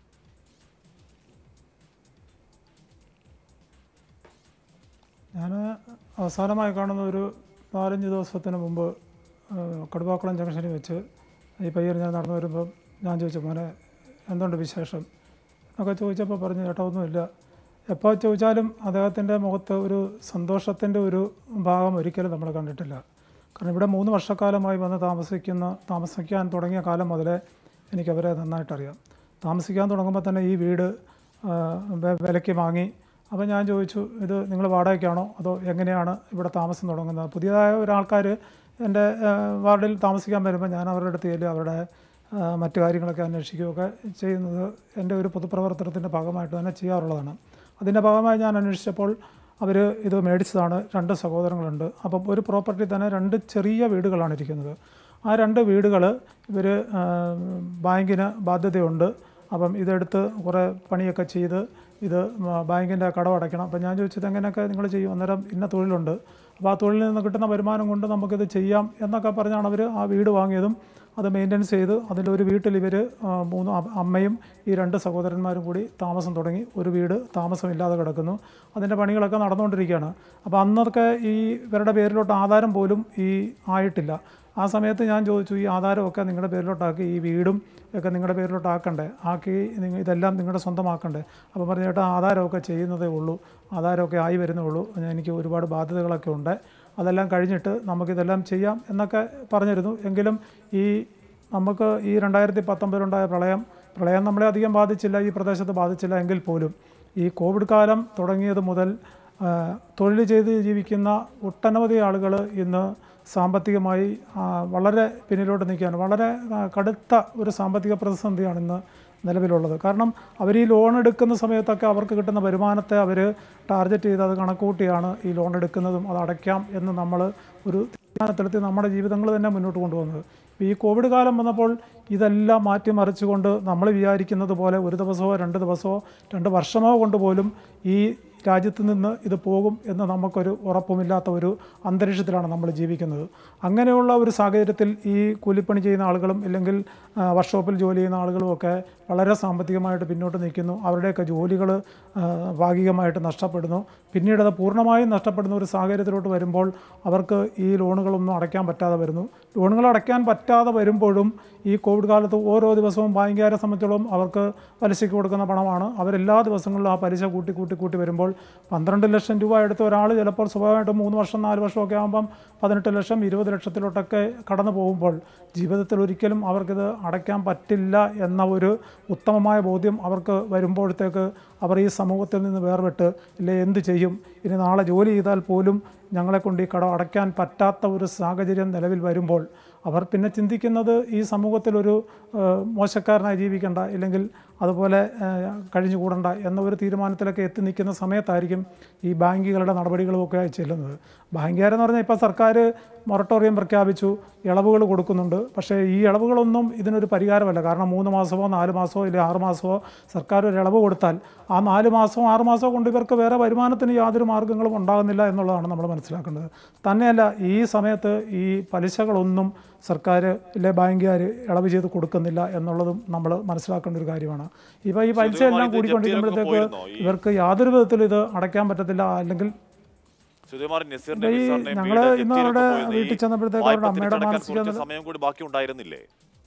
ഞാൻ അവസാനമായി കാണുന്ന ഒരു നാലഞ്ച് ദിവസത്തിന് മുമ്പ് ആ, കടുവാക്കുളം ജംഗ്ഷനിൽ വെച്ച് ഈ പയ്യൻ ഞാൻ നടന്നു വരുമ്പോൾ ഞാൻ ചോദിച്ചു മോനെ എന്തുണ്ട് വിശേഷം എന്നൊക്കെ ചോദിച്ചപ്പോൾ പറഞ്ഞു ചേട്ടാ ഒന്നുമില്ല എപ്പോൾ ചോദിച്ചാലും അദ്ദേഹത്തിൻ്റെ മുഖത്ത് ഒരു സന്തോഷത്തിൻ്റെ ഒരു ഭാഗം ഒരിക്കലും നമ്മൾ കണ്ടിട്ടില്ല കാരണം ഇവിടെ മൂന്ന് വർഷക്കാലമായി വന്ന് താമസിക്കുന്ന താമസിക്കാൻ തുടങ്ങിയ കാലം മുതലേ എനിക്കവരെ നന്നായിട്ടറിയാം താമസിക്കാൻ തുടങ്ങുമ്പോൾ തന്നെ ഈ വീട് ആ, വെ- വിലയ്ക്ക് വാങ്ങി അപ്പോൾ ഞാൻ ചോദിച്ചു ഇത് നിങ്ങൾ വാടകയ്ക്കാണോ അതോ എങ്ങനെയാണ് ഇവിടെ താമസം തുടങ്ങുന്നത് പുതിയതായ ഒരാൾക്കാർ എൻ്റെ ആ, വാർഡിൽ താമസിക്കാൻ വരുമ്പോൾ ഞാൻ അവരുടെ അടുത്ത് ചെല്ലും അവരുടെ ആ, മറ്റു കാര്യങ്ങളൊക്കെ അന്വേഷിക്കുകയൊക്കെ ചെയ്യുന്നത് എൻ്റെ ഒരു പൊതുപ്രവർത്തനത്തിൻ്റെ ഭാഗമായിട്ട് തന്നെ ചെയ്യാറുള്ളതാണ് അതിൻ്റെ ഭാഗമായി ഞാൻ അന്വേഷിച്ചപ്പോൾ അവർ ഇത് മേടിച്ചതാണ് രണ്ട് സഹോദരങ്ങളുണ്ട് അപ്പം ഒരു പ്രോപ്പർട്ടി തന്നെ രണ്ട് ചെറിയ വീടുകളാണ് ഇരിക്കുന്നത് ആ രണ്ട് വീടുകൾ ഇവർ ബാങ്കിന് ബാധ്യതയുണ്ട് അപ്പം ഇതെടുത്ത് കുറേ പണിയൊക്കെ ചെയ്ത് ഇത് ബാങ്കിൻ്റെ കടം അടയ്ക്കണം അപ്പം ഞാൻ ചോദിച്ചത് എങ്ങനെയൊക്കെ നിങ്ങൾ ചെയ്യും അന്നേരം ഇന്ന തൊഴിലുണ്ട് അപ്പോൾ ആ തൊഴിലിൽ നിന്ന് കിട്ടുന്ന വരുമാനം കൊണ്ട് നമുക്കിത് ചെയ്യാം എന്നൊക്കെ പറഞ്ഞാണ് അവർ ആ വീട് വാങ്ങിയതും അത് മെയിൻ്റെനൻസ് ചെയ്ത് അതിലൊരു വീട്ടിൽ ഇവർ മൂന്ന് അ- അമ്മയും ഈ രണ്ട് സഹോദരന്മാരും കൂടി താമസം തുടങ്ങി ഒരു വീട് താമസമില്ലാതെ കിടക്കുന്നു അതിൻ്റെ പണികളൊക്കെ നടന്നുകൊണ്ടിരിക്കുകയാണ് അപ്പോൾ അന്നൊക്കെ ഈ ഇവരുടെ പേരിലോട്ട് ആധാരം പോലും ഈ ആയിട്ടില്ല ആ സമയത്ത് ഞാൻ ചോദിച്ചു ഈ ആധാരമൊക്കെ നിങ്ങളുടെ പേരിലോട്ടാക്കി ഈ വീടും ഒക്കെ നിങ്ങളുടെ പേരിലോട്ടാക്കണ്ടേ ആക്കി നിങ്ങൾ ഇതെല്ലാം നിങ്ങളുടെ സ്വന്തമാക്കണ്ടേ അപ്പോൾ പറഞ്ഞു ചേട്ടാ ആധാരമൊക്കെ ചെയ്യുന്നതേ ഉള്ളൂ ആധാരമൊക്കെ ആയി വരുന്നേ ഉള്ളൂ ഞാൻ- എനിക്ക് ഒരുപാട് ബാധ്യതകളൊക്കെ ഉണ്ട് അതെല്ലാം കഴിഞ്ഞിട്ട് നമുക്കിതെല്ലാം ചെയ്യാം എന്നൊക്കെ പറഞ്ഞിരുന്നു എങ്കിലും ഈ നമുക്ക് ഈ രണ്ടായിരത്തി പത്തൊമ്പതിലുണ്ടായ പ്രളയം പ്രളയം നമ്മളെ അധികം ബാധിച്ചില്ല ഈ പ്രദേശത്ത് ബാധിച്ചില്ല എങ്കിൽ പോലും ഈ കോവിഡ് കാലം തുടങ്ങിയത് മുതൽ ആ, തൊഴിൽ ചെയ്ത് ജീവിക്കുന്ന ഒട്ടനവധി ആളുകൾ ഇന്ന് സാമ്പത്തികമായി ആ, വളരെ പിന്നിലോട്ട് നിൽക്കുകയാണ് വളരെ ആ, കടുത്ത ഒരു സാമ്പത്തിക പ്രതിസന്ധിയാണ് ഇന്ന് നിലവിലുള്ളത് കാരണം അവർ ഈ ലോൺ എടുക്കുന്ന സമയത്തൊക്കെ അവർക്ക് കിട്ടുന്ന വരുമാനത്തെ അവർ ടാർഗറ്റ് ചെയ്ത് അത് കണക്കൂട്ടിയാണ് ഈ ലോൺ എടുക്കുന്നതും അത് അടയ്ക്കാം എന്ന് നമ്മൾ ഒരു തീരുമാനത്തിലെത്തി നമ്മുടെ ജീവിതങ്ങൾ തന്നെ മുന്നോട്ട് കൊണ്ടുപോകുന്നത് ഇപ്പോൾ ഈ കോവിഡ് കാലം വന്നപ്പോൾ ഇതെല്ലാം മാറ്റിമറിച്ചുകൊണ്ട് നമ്മൾ വിചാരിക്കുന്നത് പോലെ ഒരു ദിവസമോ രണ്ട് ദിവസമോ രണ്ട് വർഷമോ കൊണ്ട് പോലും ഈ രാജ്യത്ത് നിന്ന് ഇത് പോകും എന്ന് നമുക്കൊരു ഉറപ്പുമില്ലാത്ത ഒരു അന്തരീക്ഷത്തിലാണ് നമ്മൾ ജീവിക്കുന്നത് അങ്ങനെയുള്ള ഒരു സാഹചര്യത്തിൽ ഈ കൂലിപ്പണി ചെയ്യുന്ന ആളുകളും ഇല്ലെങ്കിൽ ആ, വർക്ക്ഷോപ്പിൽ ജോലി ചെയ്യുന്ന ആളുകളും ഒക്കെ വളരെ സാമ്പത്തികമായിട്ട് പിന്നോട്ട് നിൽക്കുന്നു അവരുടെയൊക്കെ ജോലികൾ ഭാഗികമായിട്ട് നഷ്ടപ്പെടുന്നു പിന്നീട് അത് പൂർണ്ണമായും നഷ്ടപ്പെടുന്ന ഒരു സാഹചര്യത്തിലോട്ട് വരുമ്പോൾ അവർക്ക് ഈ ലോണുകളൊന്നും അടയ്ക്കാൻ പറ്റാതെ വരുന്നു ലോണുകൾ അടയ്ക്കാൻ പറ്റാതെ വരുമ്പോഴും ഈ കോവിഡ് കാലത്ത് ഓരോ ദിവസവും ബാങ്കുകാരെ സംബന്ധിച്ചോളം അവർക്ക് പലിശയ്ക്ക് കൊടുക്കുന്ന പണമാണ് അവരെല്ലാ ദിവസങ്ങളിലും ആ പലിശ കൂട്ടി കൂട്ടി കൂട്ടി വരുമ്പോൾ പന്ത്രണ്ട് ലക്ഷം രൂപ എടുത്ത ഒരാൾ ചിലപ്പോൾ സ്വാഭാവികമായിട്ടും മൂന്ന് വർഷം നാല് വർഷമൊക്കെ ആകുമ്പം പതിനെട്ട് ലക്ഷം ഇരുപത് ലക്ഷത്തിലോട്ടൊക്കെ കടന്നു പോകുമ്പോൾ ജീവിതത്തിൽ ഒരിക്കലും അവർക്കിത് അടയ്ക്കാൻ പറ്റില്ല എന്ന ഒരു ഉത്തമമായ ബോധ്യം അവർക്ക് വരുമ്പോഴത്തേക്ക് അവർ ഈ സമൂഹത്തിൽ നിന്ന് വേർപെട്ട് ഇല്ലേ എന്ത് ചെയ്യും ഇനി നാളെ ജോലി ചെയ്താൽ പോലും ഞങ്ങളെ കൊണ്ട് ഈ കടം അടയ്ക്കാൻ പറ്റാത്ത ഒരു സാഹചര്യം നിലവിൽ വരുമ്പോൾ അവർ പിന്നെ ചിന്തിക്കുന്നത് ഈ സമൂഹത്തിലൊരു ഏഹ്, മോശക്കാരനായി ജീവിക്കേണ്ട ഇല്ലെങ്കിൽ അതുപോലെ ഏഹ്, കഴിഞ്ഞുകൂടണ്ട എന്ന ഒരു തീരുമാനത്തിലൊക്കെ എത്തി നിൽക്കുന്ന സമയത്തായിരിക്കും ഈ ബാങ്കുകളുടെ നടപടികളുമൊക്കെ ചെല്ലുന്നത് ബാങ്കുകാരെന്ന് പറഞ്ഞാൽ ഇപ്പോൾ സർക്കാർ മൊറട്ടോറിയം പ്രഖ്യാപിച്ചു ഇളവുകൾ കൊടുക്കുന്നുണ്ട് പക്ഷേ ഈ ഇളവുകളൊന്നും ഇതിനൊരു പരിഹാരമല്ല കാരണം മൂന്ന് മാസമോ നാല് മാസമോ അല്ലെങ്കിൽ ആറ് മാസമോ സർക്കാർ ഒരു ഇളവ് കൊടുത്താൽ ആ നാല് മാസമോ ആറ് മാസമോ കൊണ്ട് ഇവർക്ക് വേറെ വരുമാനത്തിന് യാതൊരു മാർഗ്ഗങ്ങളും ഉണ്ടാകുന്നില്ല എന്നുള്ളതാണ് നമ്മൾ മനസ്സിലാക്കേണ്ടത് തന്നെയല്ല ഈ സമയത്ത് ഈ പലിശകളൊന്നും സർക്കാർ ഇല്ലെ ബാങ്കുകാർ ഇളവ് ചെയ്ത് കൊടുക്കുന്നില്ല എന്നുള്ളതും നമ്മൾ മനസ്സിലാക്കേണ്ട ഒരു കാര്യമാണ് ഇപ്പോൾ ഈ പലിശ എല്ലാം ഇത് കൂടിക്കൊണ്ടിരിക്കുമ്പോഴത്തേക്ക് പോയിരുന്നോ? ഈ- ഇവർക്ക് യാതൊരു വിധത്തിലും ഇത് അടയ്ക്കാൻ പറ്റത്തില്ല അല്ലെങ്കിൽ സുധീമാർ നസീറിന്റെ ഈ നിസാറിന്റെയും ഞങ്ങള് വീട് ഇന്ന് ജപ്തിയിലൊക്കെ അവരുടെ പോയിരുന്നു. ഈ വീട്ടിൽ ചെന്നപ്പോഴത്തേക്ക് വായ്പ അവരുടെ അമ്മയുടെ തിരിച്ചടയ്ക്കാൻ മാനസിക കുറച്ച് നില- സമയം കൂടി ബാക്കി ഉണ്ടായിരുന്നില്ലേ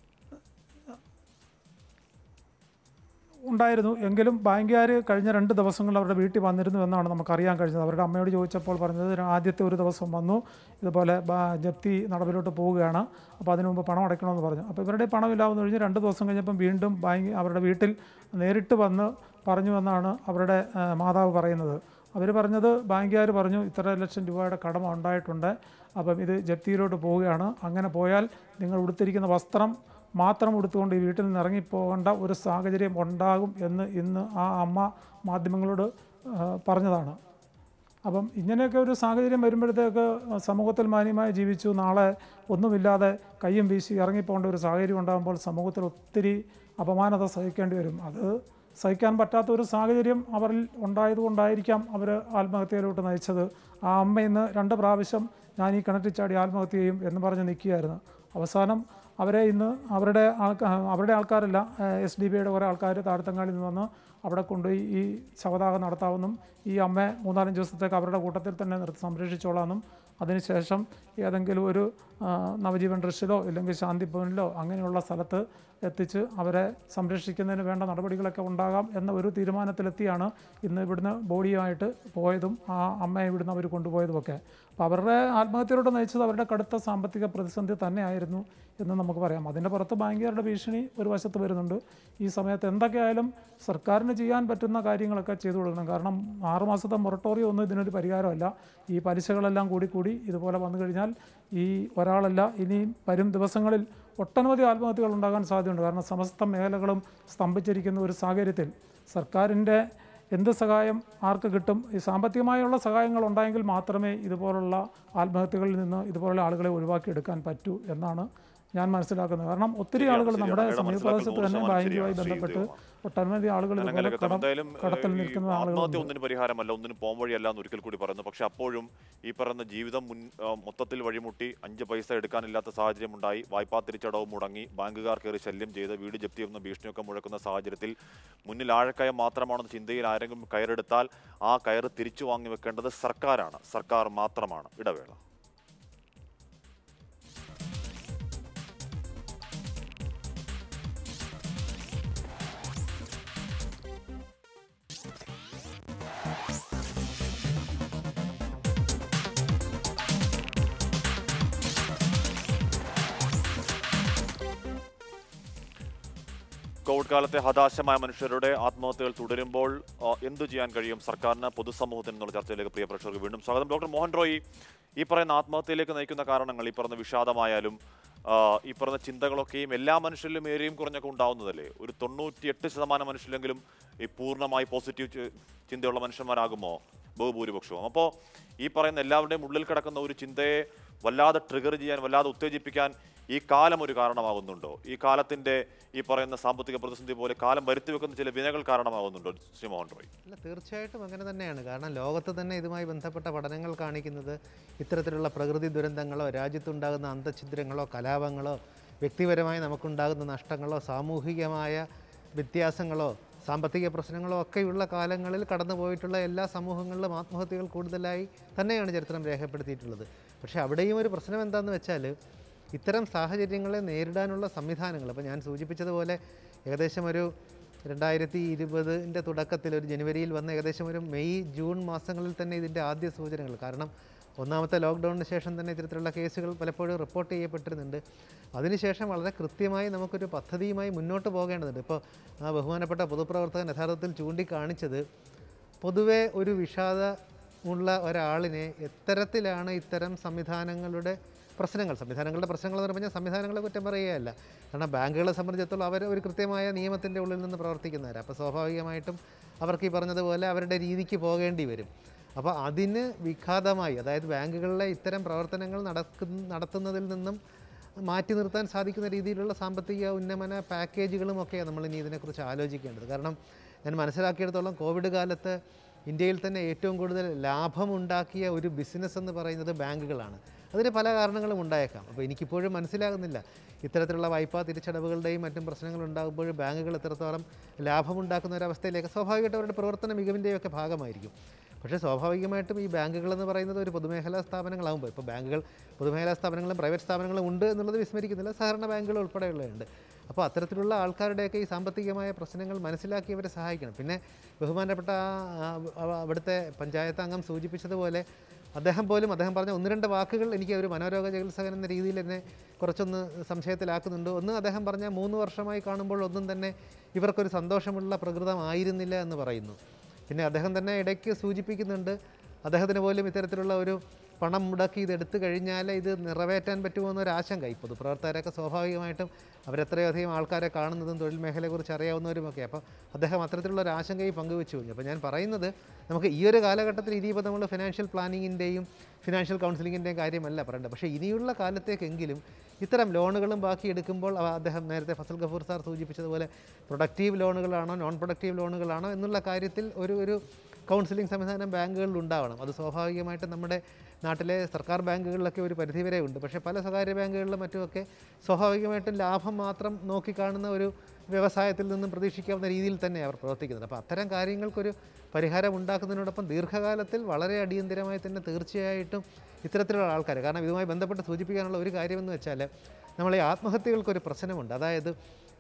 ഉണ്ടായിരുന്നു എങ്കിലും ബാങ്കുകാർ കഴിഞ്ഞ രണ്ട് ദിവസങ്ങളിൽ അവരുടെ വീട്ടിൽ വന്നിരുന്നു എന്നാണ് നമുക്കറിയാൻ കഴിഞ്ഞത് അവരുടെ അമ്മയോട് ചോദിച്ചപ്പോൾ പറഞ്ഞത് ഒരു ആദ്യത്തെ ഒരു ദിവസം വന്നു ഇതുപോലെ ബാ- ജപ്തി നടപടിയിലോട്ട് പോവുകയാണ് അപ്പോൾ അതിനു മുമ്പ് പണം അടയ്ക്കണമെന്ന് പറഞ്ഞു അപ്പോൾ ഇവരുടെ പണമില്ലാന്ന് കഴിഞ്ഞ് രണ്ട് ദിവസം കഴിഞ്ഞപ്പം വീണ്ടും ബാങ്ക് അവരുടെ വീട്ടിൽ നേരിട്ട് വന്ന് പറഞ്ഞു എന്നാണ് അവരുടെ ആ, മാതാവ് പറയുന്നത് അവർ പറഞ്ഞത് ബാങ്കുകാർ പറഞ്ഞു ഇത്ര ലക്ഷം രൂപയുടെ കടമ ഉണ്ടായിട്ടുണ്ട് അപ്പം ഇത് ജപ്തിയിലോട്ട് പോവുകയാണ് അങ്ങനെ പോയാൽ നിങ്ങൾ ഉടുത്തിരിക്കുന്ന വസ്ത്രം മാത്രം ഉടുത്തുകൊണ്ട് ഈ വീട്ടിൽ നിന്ന് ഇറങ്ങിപ്പോകേണ്ട ഒരു സാഹചര്യം ഉണ്ടാകും എന്ന് ഇന്ന് ആ അമ്മ മാധ്യമങ്ങളോട് ആ, പറഞ്ഞതാണ് അപ്പം ഇങ്ങനെയൊക്കെ ഒരു സാഹചര്യം വരുമ്പോഴത്തേക്ക് സമൂഹത്തിൽ മാന്യമായി ജീവിച്ചു നാളെ ഒന്നുമില്ലാതെ കയ്യും വീശി ഇറങ്ങിപ്പോകേണ്ട ഒരു സാഹചര്യം ഉണ്ടാകുമ്പോൾ സമൂഹത്തിൽ ഒത്തിരി അപമാനത സഹിക്കേണ്ടി വരും അത് സഹിക്കാൻ പറ്റാത്ത ഒരു സാഹചര്യം അവരിൽ ഉണ്ടായതുകൊണ്ടായിരിക്കാം അവർ ആത്മഹത്യയിലോട്ട് നയിച്ചത് ആ അമ്മ ഇന്ന് രണ്ട് പ്രാവശ്യം ഞാൻ ഈ കിണറ്റിൽ ചാടി ആത്മഹത്യ ചെയ്യും എന്ന് പറഞ്ഞ് നിൽക്കുകയായിരുന്നു അവസാനം അവരെ ഇന്ന് അവരുടെ ആൾക്കാ അവരുടെ ആൾക്കാരല്ല എസ് ഡി ബിയുടെ കുറേ ആൾക്കാർ താഴത്തങ്ങാളിൽ നിന്ന് വന്ന് അവിടെ കൊണ്ടുപോയി ഈ ശവദാഹം നടത്താമെന്നും ഈ അമ്മയെ മൂന്നാലഞ്ച് ദിവസത്തേക്ക് അവരുടെ കൂട്ടത്തിൽ തന്നെ നിർത്തി സംരക്ഷിച്ചോളാമെന്നും അതിനുശേഷം ഏതെങ്കിലും ഒരു ആ, നവജീവൻ ട്രസ്റ്റിലോ ഇല്ലെങ്കിൽ ശാന്തി ഭവനിലോ അങ്ങനെയുള്ള സ്ഥലത്ത് എത്തിച്ച് അവരെ സംരക്ഷിക്കുന്നതിന് വേണ്ട നടപടികളൊക്കെ ഉണ്ടാകാം എന്ന ഒരു തീരുമാനത്തിലെത്തിയാണ് ഇന്ന് ഇവിടുന്ന് ബോഡിയുമായിട്ട് പോയതും ആ അമ്മയെ ഇവിടുന്ന് അവർ കൊണ്ടുപോയതുമൊക്കെ അപ്പോൾ അവരുടെ ആത്മഹത്യയിലൂടെ നയിച്ചത് അവരുടെ കടുത്ത സാമ്പത്തിക പ്രതിസന്ധി തന്നെയായിരുന്നു എന്ന് നമുക്ക് പറയാം അതിൻ്റെ പുറത്ത് ബാങ്കുകാരുടെ ഭീഷണി ഒരു വശത്ത് വരുന്നുണ്ട് ഈ സമയത്ത് എന്തൊക്കെയായാലും സർക്കാരിന് ചെയ്യാൻ പറ്റുന്ന കാര്യങ്ങളൊക്കെ ചെയ്തു കൊടുക്കണം കാരണം ആറുമാസത്തെ മൊറട്ടോറിയം ഒന്നും ഇതിനൊരു പരിഹാരമല്ല ഈ പലിശകളെല്ലാം കൂടി കൂടി ഇതുപോലെ വന്നു കഴിഞ്ഞാൽ ഈ ഒരാളല്ല ഇനി വരും ദിവസങ്ങളിൽ ഒട്ടനവധി ആത്മഹത്യകൾ ഉണ്ടാകാൻ സാധ്യതയുണ്ട് കാരണം സമസ്ത മേഖലകളും സ്തംഭിച്ചിരിക്കുന്ന ഒരു സാഹചര്യത്തിൽ സർക്കാരിൻ്റെ എന്ത് സഹായം ആർക്ക് കിട്ടും ഈ സാമ്പത്തികമായുള്ള സഹായങ്ങൾ ഉണ്ടായെങ്കിൽ മാത്രമേ ഇതുപോലുള്ള ആത്മഹത്യകളിൽ നിന്ന് ഇതുപോലുള്ള ആളുകളെ ഒഴിവാക്കിയെടുക്കാൻ പറ്റൂ എന്നാണ് ഞാൻ മനസ്സിലാക്കുന്നത് കാരണം ഒത്തിരി ശരിയാണ്, ആളുകൾ ശരിയാണ്. നമ്മുടെ അങ്ങയുടെ സമീപപ്രദേശത്ത് മനസ്സിലാക്കൽ തന്നെ നൂറ് ശതമാനം ബാങ്കുമായി ശരിയാണ്, ബന്ധപ്പെട്ട് ശ്രീ ഒട്ടനവധി ആളുകൾ ഇതുപോലെ ജനങ്ങളിലൊക്കെ കടം എന്തായാലും കടത്തിൽ ഈ നിൽക്കുന്ന ആത്മഹത്യ ആളുകളുണ്ട് ഒന്നിനും പരിഹാരമല്ല ഒന്നിനും പോം വഴിയല്ല എന്ന് ഒരിക്കൽ കൂടി പറയുന്നു പക്ഷെ അപ്പോഴും ഈ പറയുന്ന ജീവിതം മുൻ ആ, മൊത്തത്തിൽ വഴിമുട്ടി അഞ്ച് പൈസ എടുക്കാനില്ലാത്ത സാഹചര്യം ഉണ്ടായി വായ്പാ തിരിച്ചടവ് മുടങ്ങി ബാങ്കുകാർ കയറി ശല്യം ചെയ്ത് വീട് ജപ്തി ചെയ്യുന്ന ഭീഷണിയൊക്കെ മുഴക്കുന്ന സാഹചര്യത്തിൽ മുന്നിൽ ആഴക്കയം മാത്രമാണെന്ന ചിന്തയിൽ ആരെങ്കിലും കയറെടുത്താൽ ആ കയറ് തിരിച്ചു വാങ്ങി വെക്കേണ്ടത് സർക്കാരാണ് സർക്കാർ മാത്രമാണ് ഇടവേള കോവിഡ് കാലത്തെ ഹതാശമായ മനുഷ്യരുടെ ആത്മഹത്യകൾ തുടരുമ്പോൾ ആ, എന്തു ചെയ്യാൻ കഴിയും സർക്കാരിന് പൊതുസമൂഹത്തിന് എന്നുള്ള ചർച്ചയിലേക്ക് പ്രിയ പ്രേക്ഷകർക്ക് വീണ്ടും സ്വാഗതം ഡോക്ടർ മോഹൻ റോയി ഈ പറയുന്ന ആത്മഹത്യയിലേക്ക് നയിക്കുന്ന കാരണങ്ങൾ ഈ പറഞ്ഞ വിഷാദമായാലും ആ, ഈ പറഞ്ഞ ചിന്തകളൊക്കെയും എല്ലാ മനുഷ്യരിലും ഏറിയും കുറഞ്ഞൊക്കെ ഉണ്ടാവുന്നതല്ലേ ഒരു തൊണ്ണൂറ്റിയെട്ട് ശതമാനം മനുഷ്യരിലെങ്കിലും ഈ പൂർണ്ണമായി പോസിറ്റീവ് ചി- ചിന്തയുള്ള മനുഷ്യന്മാരാകുമോ ബഹുഭൂരിപക്ഷവും അപ്പോൾ ഈ പറയുന്ന എല്ലാവരുടെയും ഉള്ളിൽ കിടക്കുന്ന ഒരു ചിന്തയെ വല്ലാതെ ട്രിഗർ ചെയ്യാൻ വല്ലാതെ ഉത്തേജിപ്പിക്കാൻ ഈ കാലം ഒരു കാരണമാകുന്നുണ്ടോ ഈ കാലത്തിന്റെ ഈ പറയുന്ന സാമ്പത്തിക പ്രതിസന്ധി പോലെ കാലം വരുത്തി വെക്കുന്ന ചില വിനകൾ കാരണമാകുന്നുണ്ടോ ശ്രീ മോഹൻ റോയ് അല്ല തീർച്ചയായിട്ടും അങ്ങനെ തന്നെയാണ് കാരണം ലോകത്ത് തന്നെ ഇതുമായി ബന്ധപ്പെട്ട പഠനങ്ങൾ കാണിക്കുന്നത് ഇത്തരത്തിലുള്ള പ്രകൃതി ദുരന്തങ്ങളോ രാജ്യത്തുണ്ടാകുന്ന അന്തഛിദ്രങ്ങളോ കലാപങ്ങളോ വ്യക്തിപരമായി നമുക്കുണ്ടാകുന്ന നഷ്ടങ്ങളോ സാമൂഹികമായ വ്യത്യാസങ്ങളോ സാമ്പത്തിക പ്രശ്നങ്ങളോ ഒക്കെയുള്ള കാലങ്ങളിൽ കടന്നു പോയിട്ടുള്ള എല്ലാ സമൂഹങ്ങളിലും ആത്മഹത്യകൾ കൂടുതലായി തന്നെയാണ് ചരിത്രം രേഖപ്പെടുത്തിയിട്ടുള്ളത് പക്ഷേ അവിടെയും ഒരു പ്രശ്നം എന്താണെന്ന് വെച്ചാൽ ഇത്തരം സാഹചര്യങ്ങളെ നേരിടാനുള്ള സംവിധാനങ്ങൾ അപ്പോൾ ഞാൻ സൂചിപ്പിച്ചതുപോലെ ഏകദേശം ഒരു രണ്ടായിരത്തി ഇരുപതിൻ്റെ തുടക്കത്തിൽ ഒരു ജനുവരിയിൽ വന്ന ഏകദേശം ഒരു മെയ് ജൂൺ മാസങ്ങളിൽ തന്നെ ഇതിൻ്റെ ആദ്യ സൂചനകൾ കാരണം ഒന്നാമത്തെ ലോക്ക്ഡൗണിന് ശേഷം തന്നെ ഇത്തരത്തിലുള്ള കേസുകൾ പലപ്പോഴും റിപ്പോർട്ട് ചെയ്യപ്പെട്ടിരുന്നുണ്ട് അതിനുശേഷം വളരെ കൃത്യമായി നമുക്കൊരു പദ്ധതിയുമായി മുന്നോട്ട് പോകേണ്ടതുണ്ട് ഇപ്പോൾ ആ ബഹുമാനപ്പെട്ട പൊതുപ്രവർത്തകൻ യഥാർത്ഥത്തിൽ ചൂണ്ടിക്കാണിച്ചത് പൊതുവെ ഒരു വിഷാദമുള്ള ഒരാളിനെ എത്തരത്തിലാണ് ഇത്തരം സംവിധാനങ്ങളുടെ പ്രശ്നങ്ങൾ സംവിധാനങ്ങളുടെ പ്രശ്നങ്ങൾ എന്ന് പറഞ്ഞാൽ സംവിധാനങ്ങളെ കുറ്റം പറയുകയല്ല കാരണം ബാങ്കുകളെ സംബന്ധിച്ചിടത്തോളം അവർ ഒരു കൃത്യമായ നിയമത്തിൻ്റെ ഉള്ളിൽ നിന്ന് പ്രവർത്തിക്കുന്നവരാണ് അപ്പോൾ സ്വാഭാവികമായിട്ടും അവർക്ക് ഈ പറഞ്ഞതുപോലെ അവരുടെ രീതിക്ക് പോകേണ്ടി വരും അപ്പോൾ അതിന് വിഘാതമായി അതായത് ബാങ്കുകളിലെ ഇത്തരം പ്രവർത്തനങ്ങൾ നടക്കുന്ന നടത്തുന്നതിൽ നിന്നും മാറ്റി നിർത്താൻ സാധിക്കുന്ന രീതിയിലുള്ള സാമ്പത്തിക ഉന്നമന പാക്കേജുകളും ഒക്കെയാണ് നമ്മൾ ഇനി ഇതിനെക്കുറിച്ച് ആലോചിക്കേണ്ടത് കാരണം ഞാൻ മനസ്സിലാക്കിയിടത്തോളം കോവിഡ് കാലത്ത് ഇന്ത്യയിൽ തന്നെ ഏറ്റവും കൂടുതൽ ലാഭമുണ്ടാക്കിയ ഒരു ബിസിനസ് എന്ന് പറയുന്നത് ബാങ്കുകളാണ് അതിന് പല കാരണങ്ങളും ഉണ്ടായേക്കാം അപ്പോൾ എനിക്കിപ്പോഴും മനസ്സിലാകുന്നില്ല ഇത്തരത്തിലുള്ള വായ്പാ തിരിച്ചടവുകളുടെയും മറ്റും പ്രശ്നങ്ങൾ ഉണ്ടാകുമ്പോൾ ബാങ്കുകൾ എത്രത്തോളം ലാഭമുണ്ടാക്കുന്ന ഒരവസ്ഥയിലേക്ക് സ്വാഭാവികമായിട്ടും അവരുടെ പ്രവർത്തന മികവിൻ്റെയും ഒക്കെ ഭാഗമായിരിക്കും പക്ഷേ സ്വാഭാവികമായിട്ടും ഈ ബാങ്കുകൾ എന്ന് പറയുന്നത് ഒരു പൊതുമേഖലാ സ്ഥാപനങ്ങളാകുമ്പോൾ ഇപ്പോൾ ബാങ്കുകൾ പൊതുമേഖലാ സ്ഥാപനങ്ങളും പ്രൈവറ്റ് സ്ഥാപനങ്ങളും ഉണ്ട് എന്നുള്ളത് വിസ്മരിക്കുന്നില്ല സഹകരണ ബാങ്കുകൾ ഉൾപ്പെടെയുള്ളതുണ്ട് അപ്പോൾ അത്തരത്തിലുള്ള ആൾക്കാരുടെയൊക്കെ ഈ സാമ്പത്തികമായ പ്രശ്നങ്ങൾ മനസ്സിലാക്കി അവരെ സഹായിക്കണം പിന്നെ ബഹുമാനപ്പെട്ട ആ, ആ, അവിടുത്തെ പഞ്ചായത്ത് അംഗം സൂചിപ്പിച്ചതുപോലെ അദ്ദേഹം പോലും അദ്ദേഹം പറഞ്ഞ ഒന്ന് രണ്ട് വാക്കുകൾ എനിക്ക് ഒരു മനോരോഗ ചികിത്സകൻ എന്ന രീതിയിൽ എന്നെ കുറച്ചൊന്ന് സംശയത്തിലാക്കുന്നുണ്ട് ഒന്ന് അദ്ദേഹം പറഞ്ഞ മൂന്ന് വർഷമായി കാണുമ്പോൾ ഒന്നും തന്നെ ഇവർക്കൊരു സന്തോഷമുള്ള പ്രകൃതമായിരുന്നില്ല എന്ന് പറയുന്നു പിന്നെ അദ്ദേഹം തന്നെ ഇടയ്ക്ക് സൂചിപ്പിക്കുന്നുണ്ട് അദ്ദേഹത്തിന് പോലും ഇത്തരത്തിലുള്ള ഒരു പണം മുടക്കി ഇത് എടുത്തു കഴിഞ്ഞാൽ ഇത് നിറവേറ്റാൻ പറ്റുമോ എന്നൊരു ആശങ്ക ഈ പൊതുപ്രവർത്തകരൊക്കെ സ്വാഭാവികമായിട്ടും അവരെത്രയധികം ആൾക്കാരെ കാണുന്നതും തൊഴിൽ മേഖലയെക്കുറിച്ച് അറിയാവുന്നവരുമൊക്കെ അപ്പോൾ അദ്ദേഹം അത്തരത്തിലുള്ള ഒരു ആശങ്കയും പങ്കുവെച്ചു കഴിഞ്ഞു അപ്പോൾ ഞാൻ പറയുന്നത് നമുക്ക് ഈ ഒരു കാലഘട്ടത്തിൽ ഇനിയിപ്പോൾ നമ്മൾ ഫിനാൻഷ്യൽ പ്ലാനിങ്ങിൻ്റെയും ഫിനാൻഷ്യൽ കൗൺസിലിങ്ങിൻ്റെയും കാര്യമല്ല പറയേണ്ടത് പക്ഷേ ഇനിയുള്ള കാലത്തേക്കെങ്കിലും ഇത്തരം ലോണുകളും ബാക്കി എടുക്കുമ്പോൾ അവ- അദ്ദേഹം നേരത്തെ ഫസൽ ഗഫൂർ സാർ സൂചിപ്പിച്ചതുപോലെ പ്രൊഡക്റ്റീവ് ലോണുകളാണോ നോൺ പ്രൊഡക്റ്റീവ് ലോണുകളാണോ എന്നുള്ള കാര്യത്തിൽ ഒരു ഒരു കൗൺസിലിംഗ് സംവിധാനം ബാങ്കുകളിൽ ഉണ്ടാവണം അത് സ്വാഭാവികമായിട്ടും നമ്മുടെ നാട്ടിലെ സർക്കാർ ബാങ്കുകളിലൊക്കെ ഒരു പരിധിവരെ ഉണ്ട് പക്ഷേ പല സ്വകാര്യ ബാങ്കുകളിലും മറ്റുമൊക്കെ സ്വാഭാവികമായിട്ടും ലാഭം മാത്രം നോക്കിക്കാണുന്ന ഒരു വ്യവസായത്തിൽ നിന്നും പ്രതീക്ഷിക്കാവുന്ന രീതിയിൽ തന്നെ അവർ പ്രവർത്തിക്കുന്നത് അപ്പോൾ അത്തരം കാര്യങ്ങൾക്കൊരു പരിഹാരം ഉണ്ടാക്കുന്നതിനോടൊപ്പം ദീർഘകാലത്തിൽ വളരെ അടിയന്തിരമായി തന്നെ തീർച്ചയായിട്ടും ഇത്തരത്തിലുള്ള ആൾക്കാർ കാരണം ഇതുമായി ബന്ധപ്പെട്ട് സൂചിപ്പിക്കാനുള്ള ഒരു കാര്യമെന്ന് വെച്ചാൽ നമ്മൾ ഈ ആത്മഹത്യകൾക്കൊരു പ്രശ്നമുണ്ട് അതായത്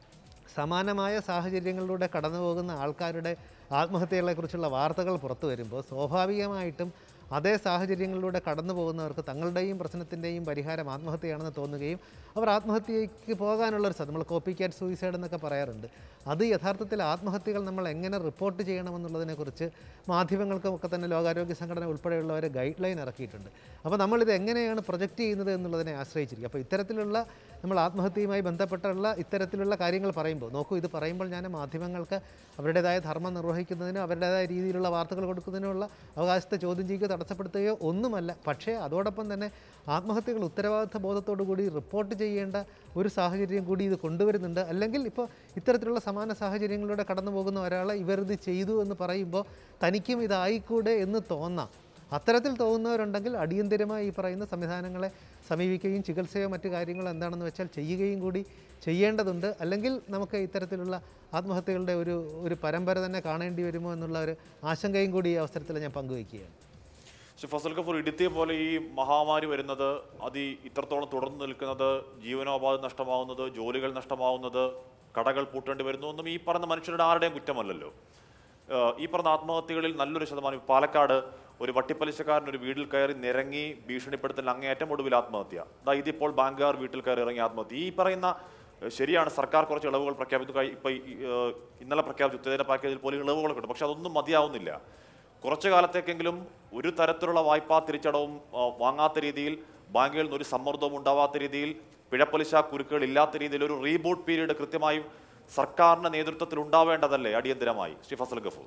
സമാനമായ സാഹചര്യങ്ങളിലൂടെ കടന്നു പോകുന്ന ആൾക്കാരുടെ ആത്മഹത്യകളെക്കുറിച്ചുള്ള വാർത്തകൾ പുറത്തു വരുമ്പോൾ സ്വാഭാവികമായിട്ടും അതേ സാഹചര്യങ്ങളിലൂടെ കടന്നു പോകുന്നവർക്ക് തങ്ങളുടെയും പ്രശ്നത്തിൻ്റെയും പരിഹാരം ആത്മഹത്യയാണെന്ന് തോന്നുകയും അവർ ആത്മഹത്യയ്ക്ക് പോകാനുള്ളൊരു സാധ്യത നമ്മൾ കോപ്പി ക്യാറ്റ് സൂയിസൈഡ് എന്നൊക്കെ പറയാറുണ്ട് അത് യഥാർത്ഥത്തിൽ ആത്മഹത്യകൾ നമ്മൾ എങ്ങനെ റിപ്പോർട്ട് ചെയ്യണമെന്നുള്ളതിനെക്കുറിച്ച് മാധ്യമങ്ങൾക്കും ഒക്കെ തന്നെ ലോകാരോഗ്യ സംഘടന ഉൾപ്പെടെയുള്ളവർ ഗൈഡ് ലൈൻ ഇറക്കിയിട്ടുണ്ട് അപ്പോൾ നമ്മളിത് എങ്ങനെയാണ് പ്രൊജക്റ്റ് ചെയ്യുന്നത് എന്നുള്ളതിനെ ആശ്രയിച്ചിരിക്കും അപ്പോൾ ഇത്തരത്തിലുള്ള നമ്മൾ ആത്മഹത്യയുമായി ബന്ധപ്പെട്ടുള്ള ഇത്തരത്തിലുള്ള കാര്യങ്ങൾ പറയുമ്പോൾ നോക്കൂ ഇത് പറയുമ്പോൾ ഞാൻ മാധ്യമങ്ങൾക്ക് അവരുടേതായ ധർമ്മം നിർവഹിക്കുന്നതിനോ അവരുടേതായ രീതിയിലുള്ള വാർത്തകൾ കൊടുക്കുന്നതിനുള്ള അവകാശത്തെ ചോദ്യം ചെയ്യുകയോ തടസ്സപ്പെടുത്തുകയോ ഒന്നുമല്ല പക്ഷേ അതോടൊപ്പം തന്നെ ആത്മഹത്യകൾ ഉത്തരവാദിത്ത ബോധത്തോടു കൂടി റിപ്പോർട്ട് ചെയ്യേണ്ട ഒരു സാഹചര്യം കൂടി ഇത് കൊണ്ടുവരുന്നുണ്ട് അല്ലെങ്കിൽ ഇപ്പോൾ ഇത്തരത്തിലുള്ള സമാന സാഹചര്യങ്ങളിലൂടെ കടന്നു പോകുന്ന ഒരാളെ ഇവർ ഇത് ചെയ്തു എന്ന് പറയുമ്പോൾ തനിക്കും ഇതായിക്കൂടെ എന്ന് തോന്നാം അത്തരത്തിൽ തോന്നുന്നവരുണ്ടെങ്കിൽ അടിയന്തിരമായി ഈ പറയുന്ന സംവിധാനങ്ങളെ സമീപിക്കുകയും ചികിത്സയോ മറ്റു കാര്യങ്ങളോ എന്താണെന്ന് വെച്ചാൽ ചെയ്യുകയും കൂടി ചെയ്യേണ്ടതുണ്ട് അല്ലെങ്കിൽ നമുക്ക് ഇത്തരത്തിലുള്ള ആത്മഹത്യകളുടെ ഒരു ഒരു പരമ്പര തന്നെ കാണേണ്ടി വരുമോ എന്നുള്ള ഒരു ആശങ്കയും കൂടി ഈ അവസരത്തിൽ ഞാൻ പങ്കുവയ്ക്കുകയാണ് പക്ഷെ ഫസൽ കഫൂർ ഇടുത്തിയ പോലെ ഈ മഹാമാരി വരുന്നത് അത് ഈ ഇത്രത്തോളം തുടർന്നു നിൽക്കുന്നത് ജീവനോപാധി നഷ്ടമാവുന്നത് ജോലികൾ നഷ്ടമാവുന്നത് കടകൾ പൂട്ടേണ്ടി വരുന്നു ഒന്നും ഈ പറയുന്ന മനുഷ്യരുടെ ആരുടെയും കുറ്റമല്ലല്ലോ ഏഹ് ഈ പറഞ്ഞ ആത്മഹത്യകളിൽ നല്ലൊരു ശതമാനം ഈ പാലക്കാട് ഒരു വട്ടിപ്പലിശക്കാരൻ ഒരു വീട്ടിൽ കയറി നിരങ്ങി ഭീഷണിപ്പെടുത്തൽ അങ്ങേയറ്റം ഒടുവിൽ ആത്മഹത്യ ദാ ഇതിപ്പോൾ ബാങ്കുകാർ വീട്ടിൽ കയറി ഇറങ്ങി ആത്മഹത്യ ഈ പറയുന്ന ഏഹ് ശരിയാണ് സർക്കാർ കുറച്ച് ഇളവുകൾ പ്രഖ്യാപിച്ചു കഴി- ഇപ്പൊ ഈ, ഏഹ് ഇന്നലെ പ്രഖ്യാപിച്ചു ഉത്തേജന പാക്കേജിൽ പോലും ഇളവുകളൊക്കെ ഉണ്ട് പക്ഷെ അതൊന്നും മതിയാവുന്നില്ല കുറച്ചു കാലത്തേക്കെങ്കിലും ഒരു തരത്തിലുള്ള വായ്പാ തിരിച്ചടവും ആ, വാങ്ങാത്ത രീതിയിൽ ബാങ്കുകളിൽ നിന്ന് ഒരു സമ്മർദ്ദവും ഉണ്ടാവാത്ത രീതിയിൽ പിഴപ്പലിശ കുരുക്കുകൾ ഇല്ലാത്ത രീതിയിൽ ഒരു റീബൂട്ട് പീരീഡ് കൃത്യമായും സർക്കാരിന്റെ നേതൃത്വത്തിൽ ഉണ്ടാവേണ്ടതല്ലേ അടിയന്തരമായി ശ്രീ ഫസൽ ഗഫൂർ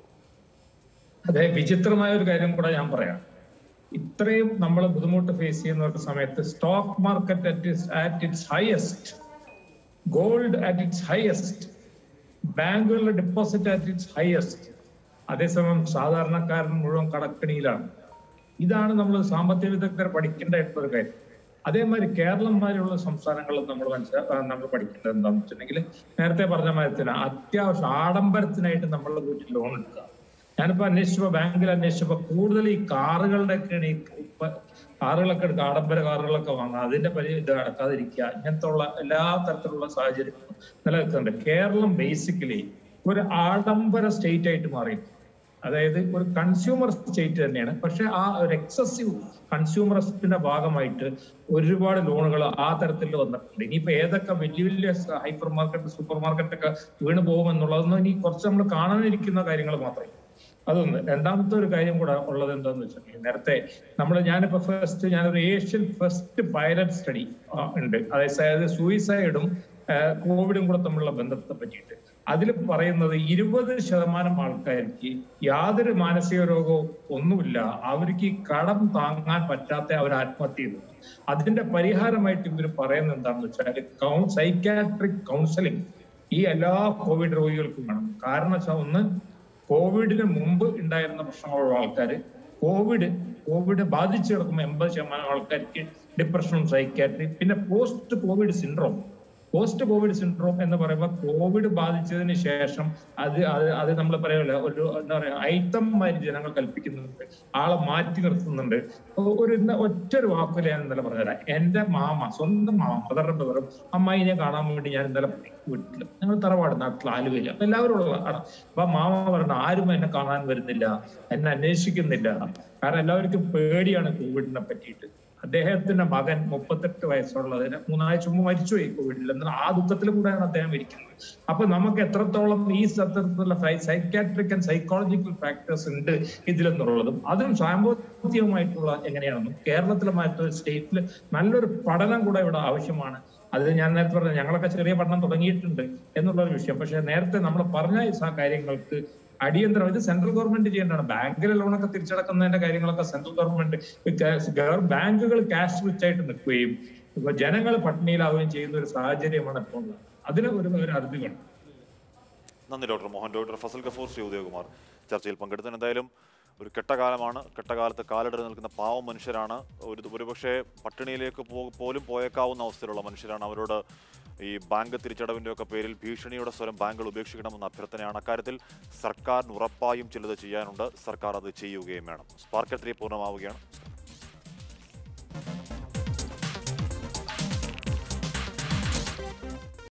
അതെ വിചിത്രമായ ഒരു കാര്യം കൂടെ ഞാൻ പറയാം ഇത്രയും നമ്മൾ ബുദ്ധിമുട്ട് ഫേസ് ചെയ്യുന്ന ഒരു സമയത്ത് stock market at at its highest gold at its highest ബാങ്കുകളുടെ ഡെപ്പോസിറ്റ് അറ്റ് ഇറ്റ്സ് ഹയസ്റ്റ് അതേസമയം സാധാരണക്കാരൻ മുഴുവൻ കടക്കണിയിലാണ് ഇതാണ് നമ്മൾ സാമ്പത്തിക വിദഗ്ധർ പഠിക്കേണ്ട ഒരു കാര്യം അതേമാതിരി കേരളം മാതിരിയുള്ള സംസ്ഥാനങ്ങളിൽ നമ്മൾ മനസ്സിലാ നമ്മൾ പഠിക്കേണ്ടത് എന്താണെന്ന് വെച്ചിട്ടുണ്ടെങ്കിൽ നേരത്തെ പറഞ്ഞ മാതിരി തന്നെ അത്യാവശ്യം ആഡംബരത്തിനായിട്ട് നമ്മളുടെ വീട്ടിൽ ലോൺ എടുക്കുക ഞാനിപ്പോ അന്വേഷിച്ചപ്പോ ബാങ്കിൽ അന്വേഷിച്ചപ്പോ കൂടുതൽ ഈ കാറുകളുടെ ഒക്കെയാണ് ഈ ഇപ്പൊ കാറുകളൊക്കെ എടുക്കുക ആഡംബര കാറുകളൊക്കെ വാങ്ങുക അതിന്റെ പരി ഇത് അടക്കാതിരിക്കുക ഇങ്ങനത്തെ ഉള്ള എല്ലാ തരത്തിലുള്ള സാഹചര്യങ്ങളും നിലനിൽക്കുന്നുണ്ട് കേരളം ബേസിക്കലി ഒരു ആഡംബര സ്റ്റേറ്റ് ആയിട്ട് മാറി അതായത് ഒരു കൺസ്യൂമർ സ്റ്റേറ്റ് തന്നെയാണ് പക്ഷെ ആ ഒരു എക്സസീവ് കൺസ്യൂമറിസത്തിന്റെ ഭാഗമായിട്ട് ഒരുപാട് ലോണുകൾ ആ തരത്തിൽ വന്നിട്ടുണ്ട് ഇനിയിപ്പോ ഏതൊക്കെ വലിയ വലിയ ഹൈപ്പർ മാർക്കറ്റ് സൂപ്പർ മാർക്കറ്റ് ഒക്കെ വീണ് പോകുമെന്നുള്ളതൊന്നും ഇനി കുറച്ച് നമ്മൾ കാണാനിരിക്കുന്ന കാര്യങ്ങൾ മാത്രമേ അതൊന്ന് രണ്ടാമത്തെ ഒരു കാര്യം കൂടെ ഉള്ളത് എന്താന്ന് വെച്ചിട്ടുണ്ടെങ്കിൽ നേരത്തെ നമ്മൾ ഞാനിപ്പോ ഫസ്റ്റ് ഞാനൊരു ഏഷ്യൻ ഫസ്റ്റ് പൈലറ്റ് സ്റ്റഡി ഉണ്ട് അതായത് സൂയിസൈഡും കോവിഡും കൂടെ തമ്മിലുള്ള ബന്ധത്തെ പറ്റിയിട്ട് അതിൽ പറയുന്നത് ഇരുപത് ശതമാനം ആൾക്കാർക്ക് യാതൊരു മാനസിക രോഗവും ഒന്നുമില്ല അവർക്ക് ഈ കടം താങ്ങാൻ പറ്റാത്ത അവർ ആത്മഹത്യ ചെയ്തു അതിന്റെ പരിഹാരമായിട്ട് ഇവർ പറയുന്നത് എന്താണെന്ന് വെച്ചാൽ സൈക്കാട്രിക് കൗൺസിലിംഗ് ഈ എല്ലാ കോവിഡ് രോഗികൾക്കും വേണം കാരണം വെച്ചാൽ ഒന്ന് കോവിഡിന് മുമ്പ് ഉണ്ടായിരുന്ന പ്രശ്നങ്ങളുള്ള ആൾക്കാർ കോവിഡ് കോവിഡ് ബാധിച്ചു കിടക്കുമ്പോൾ എൺപത് ശതമാനം ആൾക്കാർക്ക് ഡിപ്രഷനും സൈക്കാട്രി പിന്നെ post covid syndrome post covid syndrome എന്ന് പറയുമ്പോൾ കോവിഡ് ബാധിച്ചതിന് ശേഷം അത് അത് അത് നമ്മൾ പറയല്ല ഒരു എന്താ പറയാ ഐത്തംമാര് ജനങ്ങൾ കൽപ്പിക്കുന്നുണ്ട് ആളെ മാറ്റി നിർത്തുന്നുണ്ട് ഒ- ഒരു ഇന്ന ഒറ്റ ഒരു വാക്കിൽ ഞാൻ ഇന്നലെ പറഞ്ഞുതരാം എന്റെ മാമ സ്വന്തം മാമ ബ്രദറുടെ ബ്രദറും അമ്മായിനെ കാണാൻ വേണ്ടി ഞാൻ ഇന്നലെ പോയി വീട്ടില് ഞങ്ങൾ തറവാട് നാട്ടിൽ ആലുവയില് അപ്പൊ എല്ലാവരും ഉള്ളതാണ് അപ്പൊ മാമ പറഞ്ഞ ആരും എന്നെ കാണാൻ വരുന്നില്ല എന്നെ അന്വേഷിക്കുന്നില്ല കാരണം എല്ലാവർക്കും പേടിയാണ് കോവിഡിനെ പറ്റിയിട്ട് അദ്ദേഹത്തിന്റെ മകൻ മുപ്പത്തെട്ട് വയസ്സുള്ളതിന് മൂന്നാഴ്ച മുമ്പ് മരിച്ചുപോയി കോവിഡിൽ എന്നാൽ ആ ദുഃഖത്തിൽ കൂടെയാണ് അദ്ദേഹം ഇരിക്കുന്നത് അപ്പൊ നമുക്ക് എത്രത്തോളം ഈ തരത്തിലുള്ള സൈക്കാട്രിക് ആൻഡ് സൈക്കോളജിക്കൽ ഫാക്ടേഴ്സ് ഉണ്ട് ഇതിലെന്നുള്ളതും അതും സാമ്പത്തികമായിട്ടുള്ള എങ്ങനെയാണെന്നും കേരളത്തിലെ മറ്റൊരു സ്റ്റേറ്റിൽ നല്ലൊരു പഠനം കൂടെ ഇവിടെ ആവശ്യമാണ് അത് ഞാൻ നേരത്തെ പറഞ്ഞ ഞങ്ങളൊക്കെ ചെറിയ പഠനം തുടങ്ങിയിട്ടുണ്ട് എന്നുള്ള ഒരു വിഷയം പക്ഷെ നേരത്തെ നമ്മൾ പറഞ്ഞ ഈ സ- കാര്യങ്ങൾക്ക് അടിയന്തരം ഇത് സെൻട്രൽ ഗവൺമെന്റ് ചെയ്യേണ്ടതാണ് ബാങ്കിലെ ലോണൊക്കെ തിരിച്ചടക്കുന്നതിന്റെ കാര്യങ്ങളൊക്കെ സെൻട്രൽ ഗവൺമെന്റ് ബാങ്കുകൾ ക്യാഷ് റിച്ച് ആയിട്ട് നിൽക്കുകയും ഇപ്പൊ ജനങ്ങൾ പട്ടിണിയിലാവുകയും ചെയ്യുന്ന ഒരു സാഹചര്യമാണ് ഇപ്പോൾ ഉള്ളത് അതിന് ഒരു ഒരു അറുതി വേണം നന്ദി ഡോക്ടർ മോഹൻ ഡോക്ടർ ഫസൽ ഗഫൂർ ശ്രീ ഉദയകുമാർ ചർച്ചയിൽ പങ്കെടുത്തതിന് എന്തായാലും ഒരു കെട്ടകാലമാണ് കെട്ടകാലത്ത് കാലിടറി നിൽക്കുന്ന പാവം മനുഷ്യരാണ് ഒരു ഒരുപക്ഷെ പട്ടിണിയിലേക്ക് പോ- പോലും പോയേക്കാവുന്ന അവസ്ഥയിലുള്ള മനുഷ്യരാണ് അവരോട് ഈ ബാങ്ക് തിരിച്ചടവിൻ്റെ ഒക്കെ പേരിൽ ഭീഷണിയുടെ സ്വരം ബാങ്കുകൾ ഉപേക്ഷിക്കണമെന്ന അഭ്യർത്ഥനയാണ് അക്കാര്യത്തിൽ സർക്കാരിന് ഉറപ്പായും ചിലത് ചെയ്യാനുണ്ട് സർക്കാർ അത് ചെയ്യുകയും വേണം സ്പാർക്ക് ത്രീ പൂർണ്ണമാവുകയാണ്